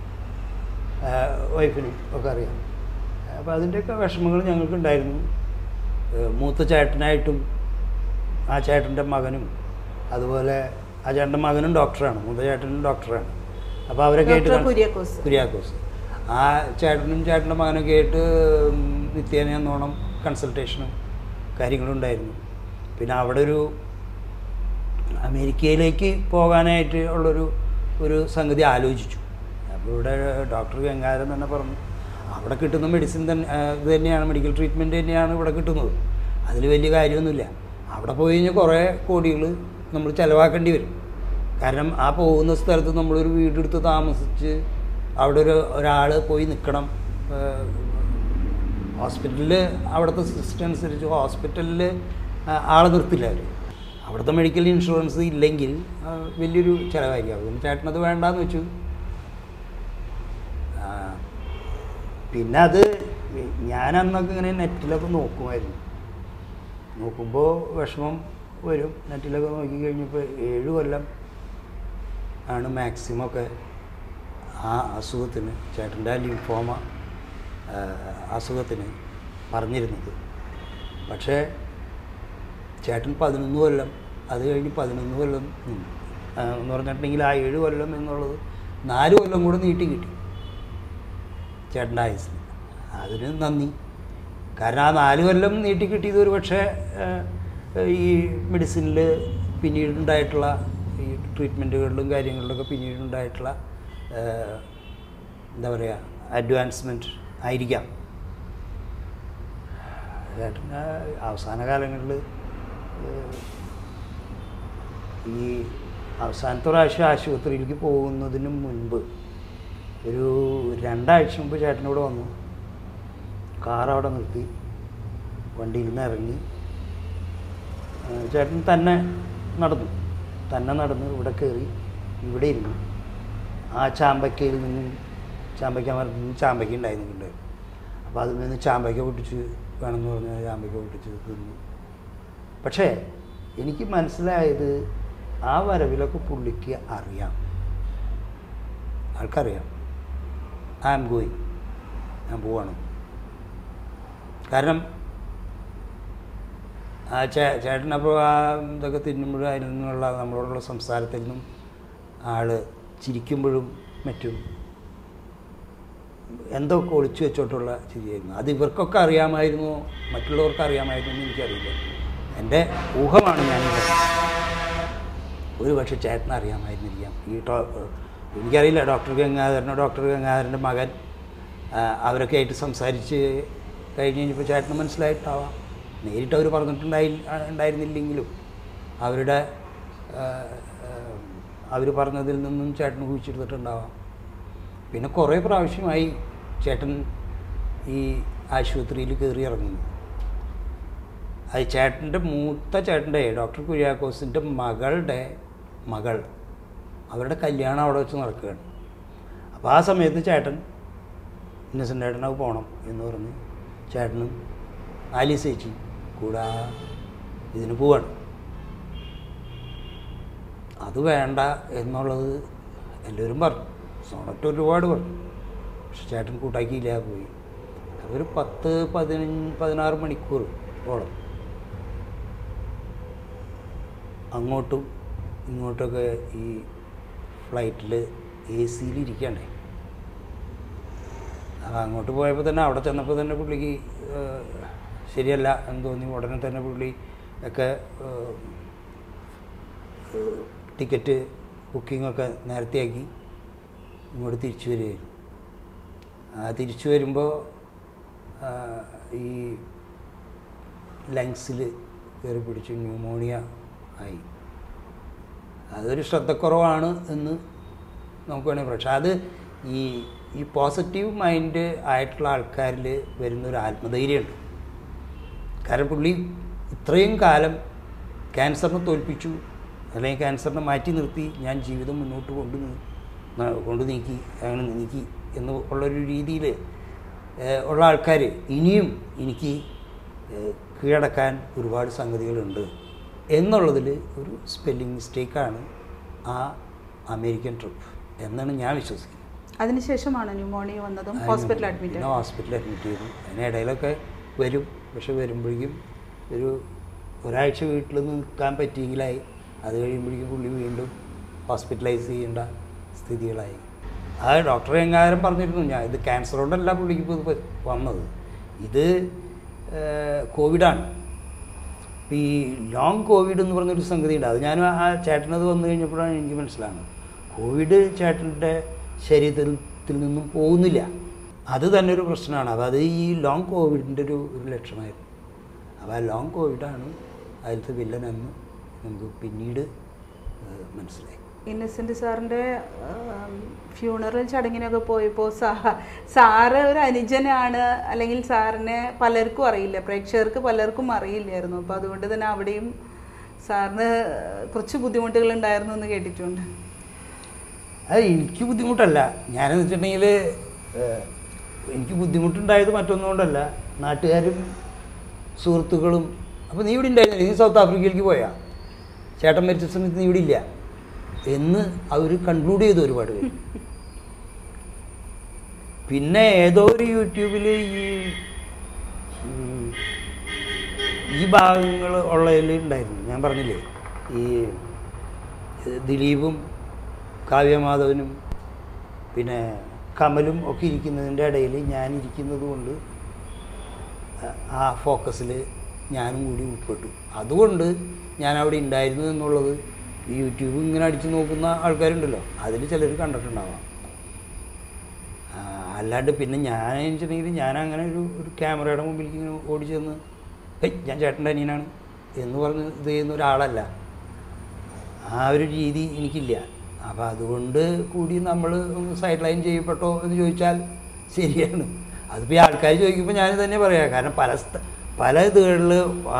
S1: വൈഫിനും ഒക്കെ അറിയാം അപ്പോൾ അതിൻ്റെയൊക്കെ വിഷമങ്ങൾ ഞങ്ങൾക്കുണ്ടായിരുന്നു ഏഹ് മൂത്ത ചേട്ടനായിട്ടും ആ ചേട്ടൻ്റെ മകനും അതുപോലെ ആ ചേട്ടൻ്റെ മകനും ഡോക്ടറാണ് മൂത്ത ചേട്ടനും ഡോക്ടറാണ് അപ്പോൾ അവരൊക്കെ ആയിട്ട്
S2: ഡോക്ടർ
S1: കൺ-
S2: കുര്യാക്കോസ്.
S1: കുര്യാക്കോസ് ആ ചേട്ടനും ചേട്ടൻ്റെ മകനൊക്കെ ആയിട്ട് ഉം, നിത്യേന എന്നോണം കൺസൾട്ടേഷനും കാര്യങ്ങളും ഉണ്ടായിരുന്നു പിന്നെ അവിടെ ഒരു അമേരിക്കയിലേക്ക് പോകാനായിട്ട് ഉള്ളൊരു ഒരു സംഗതി ആലോചിച്ചു അപ്പോൾ ഇവിടെ ഡോക്ടർ ഗംഗാധരൻ തന്നെ പറഞ്ഞു അവിടെ കിട്ടുന്ന മെഡിസിൻ തന്നെ ആ, ഇത് തന്നെയാണ് മെഡിക്കൽ ട്രീറ്റ്മെൻറ്റ് തന്നെയാണ് ഇവിടെ കിട്ടുന്നത് അതിൽ വലിയ കാര്യമൊന്നുമില്ല അവിടെ പോയി കഴിഞ്ഞാൽ കുറേ കോടികൾ നമ്മൾ ചിലവാക്കേണ്ടി വരും കാരണം ആ പോകുന്ന സ്ഥലത്ത് നമ്മളൊരു വീടെടുത്ത് താമസിച്ച് അവിടെ ഒരു ഒരാൾ പോയി നിൽക്കണം ഹോസ്പിറ്റലിൽ അവിടുത്തെ സിസ്റ്റം അനുസരിച്ച് ഹോസ്പിറ്റലിൽ ആളെ നിർത്തില്ല അവർ അവിടുത്തെ മെഡിക്കൽ ഇൻഷുറൻസ് ഇല്ലെങ്കിൽ ആ, വലിയൊരു ചിലവായിരിക്കും അതുകൊണ്ട് ചേട്ടനത് വേണ്ടാന്ന് വെച്ചു ആ, പിന്നെ അത് ഞാൻ അന്നൊക്കെ ഇങ്ങനെ നെറ്റിലൊക്കെ നോക്കുമായിരുന്നു നോക്കുമ്പോൾ വിഷമം വരും നെറ്റിലൊക്കെ നോക്കി കഴിഞ്ഞപ്പോൾ ഏഴ് കൊല്ലം ആണ് മാക്സിമം ഒക്കെ ആ അസുഖത്തിന് ചേട്ടൻ്റെ ലിംഫോമ ആ, അസുഖത്തിന് പറഞ്ഞിരുന്നത് പക്ഷേ ചേട്ടൻ പതിനൊന്ന് കൊല്ലം അത് കഴിഞ്ഞ് പതിനൊന്ന് കൊല്ലം നിന്നു ആ, എന്ന് പറഞ്ഞിട്ടുണ്ടെങ്കിൽ ആ ഏഴ് കൊല്ലം എന്നുള്ളത് നാല് കൊല്ലം കൂടെ നീട്ടി കിട്ടി ചേട്ടൻ്റെ ആയുസിന് അതിന് നന്ദി കാരണം ആ നാല് കൊല്ലം നീട്ടി കിട്ടിയത് ഒരു പക്ഷേ ഈ മെഡിസിനിൽ പിന്നീടുണ്ടായിട്ടുള്ള ഈ ട്രീറ്റ്മെൻറ്റുകളിലും കാര്യങ്ങളിലൊക്കെ പിന്നീടുണ്ടായിട്ടുള്ള ആ, എന്താ പറയുക അഡ്വാൻസ്മെൻറ്റ് ആയിരിക്കാം ചേട്ടന് അവസാന കാലങ്ങളിൽ ഈ അവസാനത്തെ പ്രാവശ്യം ആശുപത്രിയിലേക്ക് പോകുന്നതിന് മുൻപ് ഒരു രണ്ടാഴ്ച മുമ്പ് ചേട്ടനോട് വന്നു കാർ അവിടെ നിർത്തി വണ്ടിയിൽ നിന്ന് ഇറങ്ങി ആ, ചേട്ടൻ തന്നെ നടന്നു തന്നെ നടന്ന് ഇവിടെ കയറി ഇവിടെ ഇരുന്നു ആ ചാമ്പക്കയിൽ നിന്നും ചാമ്പയ്ക്ക മരത്തിൽ നിന്ന് ചാമ്പയ്ക്ക ഉണ്ടായിരുന്നുണ്ട് അപ്പോൾ അതിൽ നിന്ന് ചാമ്പയ്ക്ക പൊട്ടിച്ച് വേണമെന്ന് പറഞ്ഞാൽ ചാമ്പയ്ക്ക പൊട്ടിച്ച് തിന്നു പക്ഷേ എനിക്ക് മനസ്സിലായത് ആ വരവിലൊക്കെ പുള്ളിക്ക് അറിയാം ആൾക്കറിയാം ഐ ആം ഗോയിങ് ഞാൻ പോവാണ് കാരണം ആ ചേ ചേട്ടനപ്പോൾ ആ ഇതൊക്കെ തിന്നുമ്പോഴും അതിൽ നിന്നുള്ള നമ്മളോടുള്ള സംസാരത്തിൽ നിന്നും ആൾ ചിരിക്കുമ്പോഴും മറ്റും എന്തൊക്കെ ഒളിച്ചു വെച്ചോട്ടുള്ള ചിരിയായിരുന്നു അത് ഇവർക്കൊക്കെ അറിയാമായിരുന്നോ മറ്റുള്ളവർക്ക് അറിയാമായിരുന്നു എന്ന് എനിക്കറിയില്ല എൻ്റെ ഊഹമാണ് ഞാൻ ഒരു പക്ഷേ ചേട്ടന് അറിയാമായിരുന്നിരിക്കാം ഈ ടോ എനിക്കറിയില്ല ഡോക്ടർ ഗംഗാധരനോ ഡോക്ടർ ഗംഗാധരൻ്റെ മകൻ ആ, അവരൊക്കെ ആയിട്ട് സംസാരിച്ച് കഴിഞ്ഞ് കഴിഞ്ഞപ്പോൾ ചേട്ടന് മനസ്സിലായിട്ടാവാം നേരിട്ട് അവർ പറഞ്ഞിട്ടുണ്ടായി ഉണ്ടായിരുന്നില്ലെങ്കിലും അവരുടെ അവർ പറഞ്ഞതിൽ നിന്നും ചേട്ടൻ ഊഹിച്ചെടുത്തിട്ടുണ്ടാവാം പിന്നെ കുറേ പ്രാവശ്യമായി ചേട്ടൻ ഈ ആശുപത്രിയിൽ കയറി ഇറങ്ങുന്നു അത് ചേട്ടൻ്റെ മൂത്ത ചേട്ടൻ്റെ ഡോക്ടർ കുര്യാക്കോസിൻ്റെ മകളുടെ മകൾ അവരുടെ കല്യാണം അവിടെ വെച്ച് നടക്കുകയാണ് അപ്പോൾ ആ സമയത്ത് ചേട്ടൻ ഇന്നസെൻ്റ് ചേട്ടനത് പോകണം എന്ന് പറഞ്ഞ് ചേട്ടനും ആലീസ് ചേച്ചി കൂടെ ആ ഇതിന് പോവാണ് അത് വേണ്ട എന്നുള്ളത് എല്ലാവരും പറഞ്ഞു സോണറ്റ് ഒരുപാട് പറഞ്ഞു പക്ഷെ ചേട്ടൻ കൂട്ടാക്കിയില്ല പോയി അതൊരു പത്ത് പതിനഞ്ച് പതിനാറ് മണിക്കൂർ ഓളം അങ്ങോട്ടും ഇങ്ങോട്ടൊക്കെ ഈ ഫ്ലൈറ്റിൽ എ സിയിൽ ഇരിക്കണ്ടേ അത് അങ്ങോട്ട് പോയപ്പോൾ തന്നെ അവിടെ ചെന്നപ്പോൾ തന്നെ പുള്ളിക്ക് ഏഹ്, ശരിയല്ല എന്ന് തോന്നി ഉടനെ തന്നെ പുള്ളി ഒക്കെ ഏഹ്, ഏഹ്, ടിക്കറ്റ് ബുക്കിങ്ങൊക്കെ നേരത്തെയാക്കി ഇങ്ങോട്ട് തിരിച്ചു വരികയായിരുന്നു ആ തിരിച്ചു വരുമ്പോൾ ആ, ഈ ലങ്സിൽ കയറി പിടിച്ച് ന്യൂമോണിയ ആയി അതൊരു ശ്രദ്ധക്കുറവാണ് എന്ന് നമുക്ക് വേണമെങ്കിൽ പക്ഷെ അത് ഈ ഈ പോസിറ്റീവ് മൈൻഡ് ആയിട്ടുള്ള ആൾക്കാരിൽ വരുന്നൊരു ആത്മധൈര്യമുണ്ട് കാരണം പുള്ളി ഇത്രയും കാലം ക്യാൻസറിനെ തോൽപ്പിച്ചു അല്ലെങ്കിൽ ക്യാൻസറിനെ മാറ്റി നിർത്തി ഞാൻ ജീവിതം മുന്നോട്ട് കൊണ്ടു ന- കൊണ്ട് നീക്കി അങ്ങനെ നീക്കി എന്ന് ഉള്ളൊരു രീതിയിൽ ഉള്ള ആൾക്കാർ ഇനിയും എനിക്ക് ഏഹ്, കീഴടക്കാൻ ഒരുപാട് സംഗതികളുണ്ട് എന്നുള്ളതിൽ ഒരു സ്പെല്ലിംഗ് മിസ്റ്റേക്കാണ് ആ അമേരിക്കൻ ട്രിപ്പ് എന്നാണ് ഞാൻ വിശ്വസിക്കുന്നത്
S2: അതിനുശേഷമാണ് ന്യൂമോണിയ വന്നതും ഹോസ്പിറ്റൽ അഡ്മിറ്റ്
S1: പിന്നെ ഹോസ്പിറ്റലിൽ അഡ്മിറ്റ് ചെയ്തു അതിനിടയിലൊക്കെ വരും പക്ഷെ വരുമ്പോഴേക്കും ഒരു ഒരാഴ്ച വീട്ടിൽ നിൽക്കാൻ പറ്റിയെങ്കിലായി അത് കഴിയുമ്പോഴേക്കും പുള്ളി വീണ്ടും ഹോസ്പിറ്റലൈസ് ചെയ്യേണ്ട സ്ഥിതികളായി ആ ഡോക്ടർ എങ്ങാനും പറഞ്ഞിരുന്നു ഞാൻ ഇത് ക്യാൻസർ കൊണ്ടല്ല പുള്ളിക്ക് ഇപ്പോൾ ഇത് വന്നത് ഇത് ഏഹ്, കോവിഡാണ് ഇപ്പം ഈ ലോങ് കോവിഡ് എന്ന് പറഞ്ഞൊരു സംഗതി ഉണ്ട് അത് ഞാൻ ആ ചേട്ടനത് വന്നു കഴിഞ്ഞപ്പോഴാണ് എനിക്ക് മനസ്സിലാകുന്നത് കോവിഡ് ചേട്ടൻ്റെ ശരീരത്തിൽ നിന്നും പോകുന്നില്ല അത് തന്നെ ഒരു പ്രശ്നമാണ് അപ്പോൾ അത് ഈ ലോങ് കോവിഡിൻ്റെ ഒരു ഒരു ലക്ഷണമായിരുന്നു അപ്പോൾ ആ ലോങ് കോവിഡാണ് അതിലത്തെ വില്ലനെന്ന് നമുക്ക് പിന്നീട് ഏഹ്, മനസ്സിലായി
S2: ഇന്നസെന്റ് സാറിന്റെ ഫ്യൂണറൽ ചടങ്ങിനൊക്കെ പോയപ്പോൾ സാ സാറ് ഒരു അനുജനാണ് അല്ലെങ്കിൽ സാറിനെ പലർക്കും അറിയില്ല പ്രേക്ഷകർക്ക് പലർക്കും അറിയില്ലായിരുന്നു അപ്പോൾ അതുകൊണ്ട് തന്നെ അവിടെയും സാറിന് കുറച്ച് ബുദ്ധിമുട്ടുകൾ ഉണ്ടായിരുന്നു എന്ന് കേട്ടിട്ടുണ്ട്
S1: അത് എനിക്ക് ബുദ്ധിമുട്ടല്ല ഞാനെന്ന് വെച്ചിട്ടുണ്ടെങ്കിൽ എനിക്ക് ബുദ്ധിമുട്ടുണ്ടായത് മറ്റൊന്നും കൊണ്ടല്ല നാട്ടുകാരും സുഹൃത്തുക്കളും അപ്പോൾ നീ ഇവിടെ ഉണ്ടായിരുന്നു നീ സൗത്ത് ആഫ്രിക്കയിലേക്ക് പോയാ ചേട്ടൻ മരിച്ച സമയത്ത് നീ ഇവിടെ ഇല്ല എന്ന് അവർ കൺക്ലൂഡ് ചെയ്തു ഒരുപാട് പേര് പിന്നെ ഏതോ ഒരു യൂട്യൂബിൽ ഈ ഉം, ഈ ഭാഗങ്ങൾ ഉള്ളതിൽ ഉണ്ടായിരുന്നു ഞാൻ പറഞ്ഞില്ലേ ഈ ഏഹ്, ദിലീപും കാവ്യമാധവനും പിന്നെ കമലും ഒക്കെ ഇരിക്കുന്നതിൻ്റെ ഇടയിൽ ഞാൻ ഇരിക്കുന്നത് കൊണ്ട് ആ ഫോക്കസിൽ ഞാനും കൂടി ഉൾപ്പെട്ടു അതുകൊണ്ട് ഞാൻ അവിടെ ഉണ്ടായിരുന്നു എന്നുള്ളത് ഈ യൂട്യൂബ് ഇങ്ങനെ അടിച്ച് നോക്കുന്ന ആൾക്കാരുണ്ടല്ലോ അതിൽ ചിലർ കണ്ടിട്ടുണ്ടാവാം ആ, അല്ലാണ്ട് പിന്നെ ഞാൻ വെച്ചിട്ടുണ്ടെങ്കിൽ ഞാൻ അങ്ങനെ ഒരു ഒരു ക്യാമറയുടെ മുമ്പിൽ ഇങ്ങനെ ഓടി ചെന്ന് ഹേയ് ഞാൻ ചേട്ടൻ്റെ അനിയനാണ് എന്ന് പറഞ്ഞ് ഇത് ചെയ്യുന്ന ഒരാളല്ല ആ ഒരു രീതി എനിക്കില്ല അപ്പം അതുകൊണ്ട് കൂടി നമ്മൾ ഒന്ന് സൈഡ് ലൈൻ ചെയ്യപ്പെട്ടോ എന്ന് ചോദിച്ചാൽ ശരിയാണ് അതിപ്പോൾ ഈ ആൾക്കാർ ചോദിക്കുമ്പോൾ ഞാൻ തന്നെ പറയാം കാരണം പല സ്ഥ പല ഇതുകളിൽ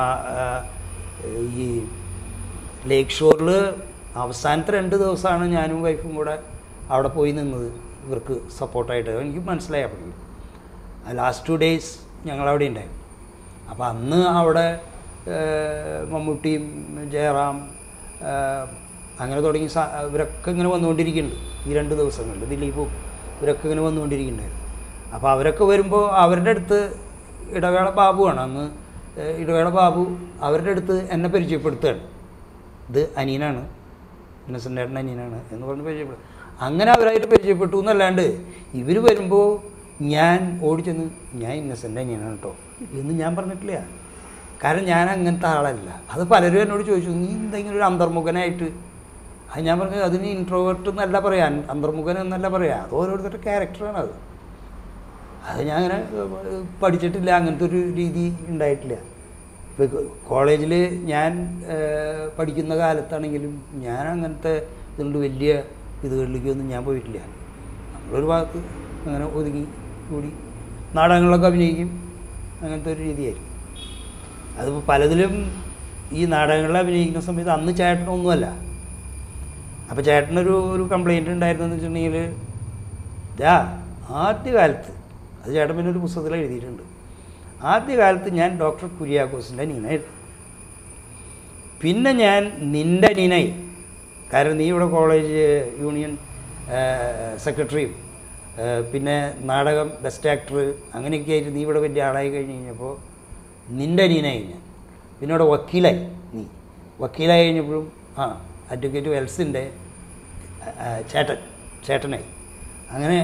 S1: ഈ ലേക്ക് ഷോറിൽ അവസാനത്തെ രണ്ട് ദിവസമാണ് ഞാനും വൈഫും കൂടെ അവിടെ പോയി നിന്നത് ഇവർക്ക് സപ്പോർട്ടായിട്ട് എനിക്ക് മനസ്സിലായി അപ്പോഴേക്കും ലാസ്റ്റ് ടു ഡേയ്സ് ഞങ്ങളവിടെ ഉണ്ടായിരുന്നു അപ്പോൾ അന്ന് അവിടെ ഏഹ്, മമ്മൂട്ടിയും ജയറാം ഏഹ്, അങ്ങനെ തുടങ്ങി സ- ഇവരൊക്കെ ഇങ്ങനെ വന്നുകൊണ്ടിരിക്കുന്നുണ്ട് ഈ രണ്ട് ദിവസങ്ങളിൽ ദിലീപും ഇവരൊക്കെ ഇങ്ങനെ വന്നുകൊണ്ടിരിക്കുന്നുണ്ടായിരുന്നു അപ്പോൾ അവരൊക്കെ വരുമ്പോൾ അവരുടെ അടുത്ത് ഇടവേള ബാബുവാണ് അന്ന് ഏഹ്, ഇടവേള ബാബു അവരുടെ അടുത്ത് എന്നെ പരിചയപ്പെടുത്തുകയാണ് ഇത് അനിയനാണ് ഇന്നസെൻ്റ് ഏട്ടൻ അനിയനാണ് എന്ന് പറഞ്ഞ് പരിചയപ്പെടും അങ്ങനെ അവരായിട്ട് പരിചയപ്പെട്ടു എന്നല്ലാണ്ട് ഇവർ വരുമ്പോൾ ഞാൻ ഓടിച്ചെന്ന് ഞാൻ ഇന്നസെൻ്റ് അനിയനാണ് കേട്ടോ എന്ന് ഞാൻ പറഞ്ഞിട്ടില്ല കാരണം ഞാൻ അങ്ങനത്തെ ആളല്ല അത് പലരും എന്നോട് ചോദിച്ചു നീ എന്തെങ്കിലും ഒരു അന്തർമുഖനായിട്ട് അത് ഞാൻ പറഞ്ഞു അതിന് ഇൻട്രോവേർട്ട് എന്നല്ല പറയാൻ അന്തർമുഖൻ എന്നല്ല പറയാം അത് ഓരോരുത്തരുടെ ക്യാരക്ടറാണ് അത് അത് ഞാൻ അങ്ങനെ ഏഹ്, പഠിച്ചിട്ടില്ല അങ്ങനത്തെ ഒരു രീതി ഉണ്ടായിട്ടില്ല ഇപ്പോൾ കോളേജിൽ ഞാൻ ഏഹ്, പഠിക്കുന്ന കാലത്താണെങ്കിലും ഞാൻ അങ്ങനത്തെ ഇതുകൊണ്ട് വലിയ ഇതുകളിലേക്കൊന്നും ഞാൻ പോയിട്ടില്ല നമ്മളൊരു ഭാഗത്ത് അങ്ങനെ ഒതുങ്ങി കൂടി നാടകങ്ങളിലൊക്കെ അഭിനയിക്കും അങ്ങനത്തെ ഒരു രീതിയായിരിക്കും അതിപ്പോൾ പലതിലും ഈ നാടകങ്ങളിൽ അഭിനയിക്കുന്ന സമയത്ത് അന്ന് ചേട്ടനൊന്നുമല്ല അപ്പോൾ ചേട്ടനൊരു ഒരു കംപ്ലൈൻറ്റ് ഉണ്ടായിരുന്നെന്ന് വെച്ചിട്ടുണ്ടെങ്കിൽ ഇതാ ആദ്യകാലത്ത് അത് ചേട്ടൻ പിന്നെ ഒരു പുസ്തകത്തിൽ എഴുതിയിട്ടുണ്ട് ആദ്യകാലത്ത് ഞാൻ ഡോക്ടർ കുര്യാക്കോസിൻ്റെ അനിയനായിരുന്നു പിന്നെ ഞാൻ നിൻ്റെ അനിയനായി കാരണം നീ ഇവിടെ കോളേജ് യൂണിയൻ സെക്രട്ടറിയും പിന്നെ നാടകം ബെസ്റ്റ് ആക്ടർ അങ്ങനെയൊക്കെ ആയിട്ട് നീ ഇവിടെ വലിയ ആളായി കഴിഞ്ഞ് കഴിഞ്ഞപ്പോൾ നിൻ്റെ അനിയനായി ഞാൻ പിന്നെ ഇവിടെ വക്കീലായി നീ വക്കീലായി കഴിഞ്ഞപ്പോഴും ആ അഡ്വക്കേറ്റ് വെൽസിൻ്റെ ചേട്ടൻ ചേട്ടനായി അങ്ങനെ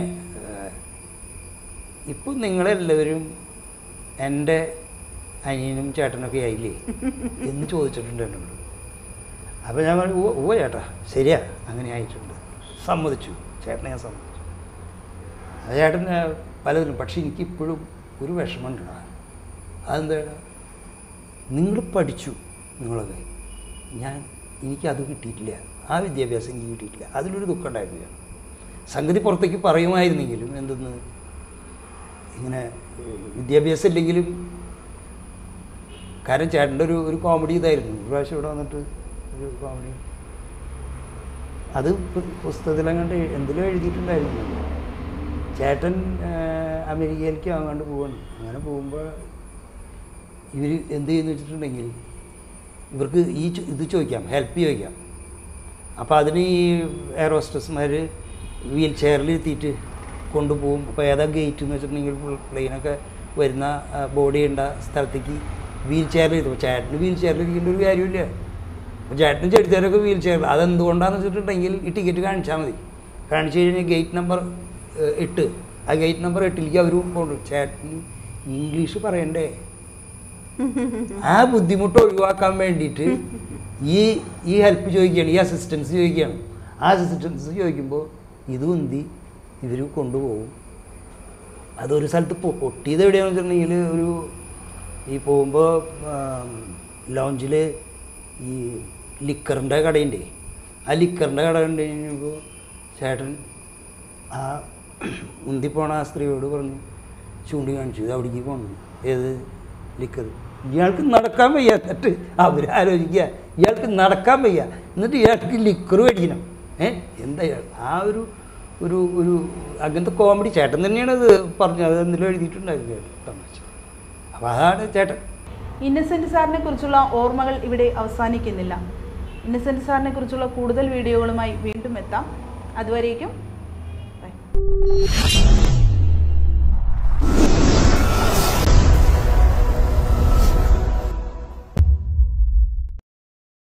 S1: ഇപ്പം നിങ്ങളെല്ലാവരും എൻ്റെ അനിയനും ചേട്ടനൊക്കെ ആയില്ലേ എന്ന് ചോദിച്ചിട്ടുണ്ട് എന്നോട് അപ്പോൾ ഞാൻ പറഞ്ഞു ഓ ഓ ചേട്ടാ ശരിയാ അങ്ങനെ ആയിട്ടുണ്ട് സമ്മതിച്ചു ചേട്ടനെ ഞാൻ സമ്മതിച്ചു അത് ചേട്ടൻ ആ, പലതിനും പക്ഷെ എനിക്കിപ്പോഴും ഒരു വിഷമമുണ്ട് അതെന്താണ് നിങ്ങൾ പഠിച്ചു നിങ്ങളൊക്കെ ഞാൻ എനിക്കത് കിട്ടിയിട്ടില്ല ആ വിദ്യാഭ്യാസം എനിക്ക് കിട്ടിയിട്ടില്ല അതിലൊരു ദുഃഖം ഉണ്ടായിരുന്നു ഞാൻ സംഗതി പുറത്തേക്ക് പറയുമായിരുന്നെങ്കിലും എന്തെന്ന് ഇങ്ങനെ ഏഹ്, വിദ്യാഭ്യാസം ഇല്ലെങ്കിലും കാരണം ചേട്ടൻ്റെ ഒരു ഒരു കോമഡി ഇതായിരുന്നു ഒരു പ്രാവശ്യം ഇവിടെ വന്നിട്ട് ഒരു കോമഡി അത് പു- പുസ്തകത്തിലങ്ങാണ്ട് എന്തിലും എഴുതിയിട്ടുണ്ടായിരുന്നു ചേട്ടൻ ആ, അമേരിക്കയിലേക്ക് അങ്ങോട്ട് പോവാണ് അങ്ങനെ പോകുമ്പോൾ ഇവർ എന്ത് ചെയ്യുന്നു വെച്ചിട്ടുണ്ടെങ്കിൽ ഇവർക്ക് ഈ ചോ- ഇത് ചോദിക്കാം ഹെൽപ്പ് ചോദിക്കാം അപ്പോൾ അതിന് ഈ എയർ ഹോസ്റ്റസ്മാർ വീൽ ചെയറിൽ എത്തിയിട്ട് കൊണ്ടുപോകും അപ്പോൾ ഏതാ ഗേറ്റ് എന്ന് വെച്ചിട്ടുണ്ടെങ്കിൽ പ്ലെയിനൊക്കെ വരുന്ന ബോഡി ഉണ്ട സ്ഥലത്തേക്ക് വീൽ ചെയറിൽ ഇരുത്തും ചേട്ടന് വീൽ ചെയറിൽ ഇരിക്കേണ്ട ഒരു കാര്യമില്ല അപ്പോൾ ചേട്ടനും ചെടിച്ചാരൊക്കെ വീൽ ചെയറിൽ അതെന്തുകൊണ്ടാണെന്ന് വെച്ചിട്ടുണ്ടെങ്കിൽ ഈ ടിക്കറ്റ് കാണിച്ചാൽ മതി കാണിച്ചു കഴിഞ്ഞാൽ ഗേറ്റ് നമ്പർ എട്ട് ആ ഗേറ്റ് നമ്പർ എട്ടിലേക്ക് അവർ കൊണ്ടു ചേട്ടന് ഇംഗ്ലീഷ് പറയണ്ടേ ആ ബുദ്ധിമുട്ട് ഒഴിവാക്കാൻ വേണ്ടിയിട്ട് ഈ ഈ ഹെൽപ്പ് ചോദിക്കുകയാണ് ഈ അസിസ്റ്റൻസ് ചോദിക്കുകയാണ് ആ അസിസ്റ്റൻസ് ചോദിക്കുമ്പോൾ ഇത് ഉന്തി ഇവർ കൊണ്ടുപോകും അതൊരു സ്ഥലത്ത് പൊ- പൊട്ടിയത് എവിടെയാണെന്ന് വെച്ചിട്ടുണ്ടെങ്കിൽ ഒരു ഈ പോകുമ്പോൾ ലോഞ്ചിൽ ഈ ലിക്കറിൻ്റെ കടയുണ്ട് ആ ലിക്കറിൻ്റെ കട കണ്ടു കഴിഞ്ഞപ്പോൾ ചേട്ടൻ ആ ഉന്തിപ്പോണ ആ സ്ത്രീയോട് പറഞ്ഞു ചൂണ്ടി കാണിച്ചു ഇത് അവിടേക്ക് പോകണം ഏത് ലിക്കർ ഇയാൾക്ക് നടക്കാൻ വയ്യ എന്നിട്ട് അവരാലോചിക്കുക ഇയാൾക്ക് നടക്കാൻ വയ്യ എന്നിട്ട് ഇയാൾക്ക് ലിക്കർ മേടിക്കണം ഏ എന്താ ഇയാൾ ആ ഒരു ഒരു ഒരു അങ്ങനത്തെ കോമഡി ചേട്ടൻ തന്നെയാണ് ഇത് പറഞ്ഞത് അത് എന്തെങ്കിലും എഴുതിയിട്ടുണ്ടായിരുന്നു ചേട്ടൻ തമാശ അപ്പോൾ അതാണ് ചേട്ടൻ
S2: ഇന്നസെന്റ് സാറിനെ കുറിച്ചുള്ള ഓർമ്മകൾ ഇവിടെ അവസാനിക്കുന്നില്ല ഇന്നസെന്റ് സാറിനെ കുറിച്ചുള്ള കൂടുതൽ വീഡിയോകളുമായി വീണ്ടും എത്താം അതുവരേക്കും ബൈ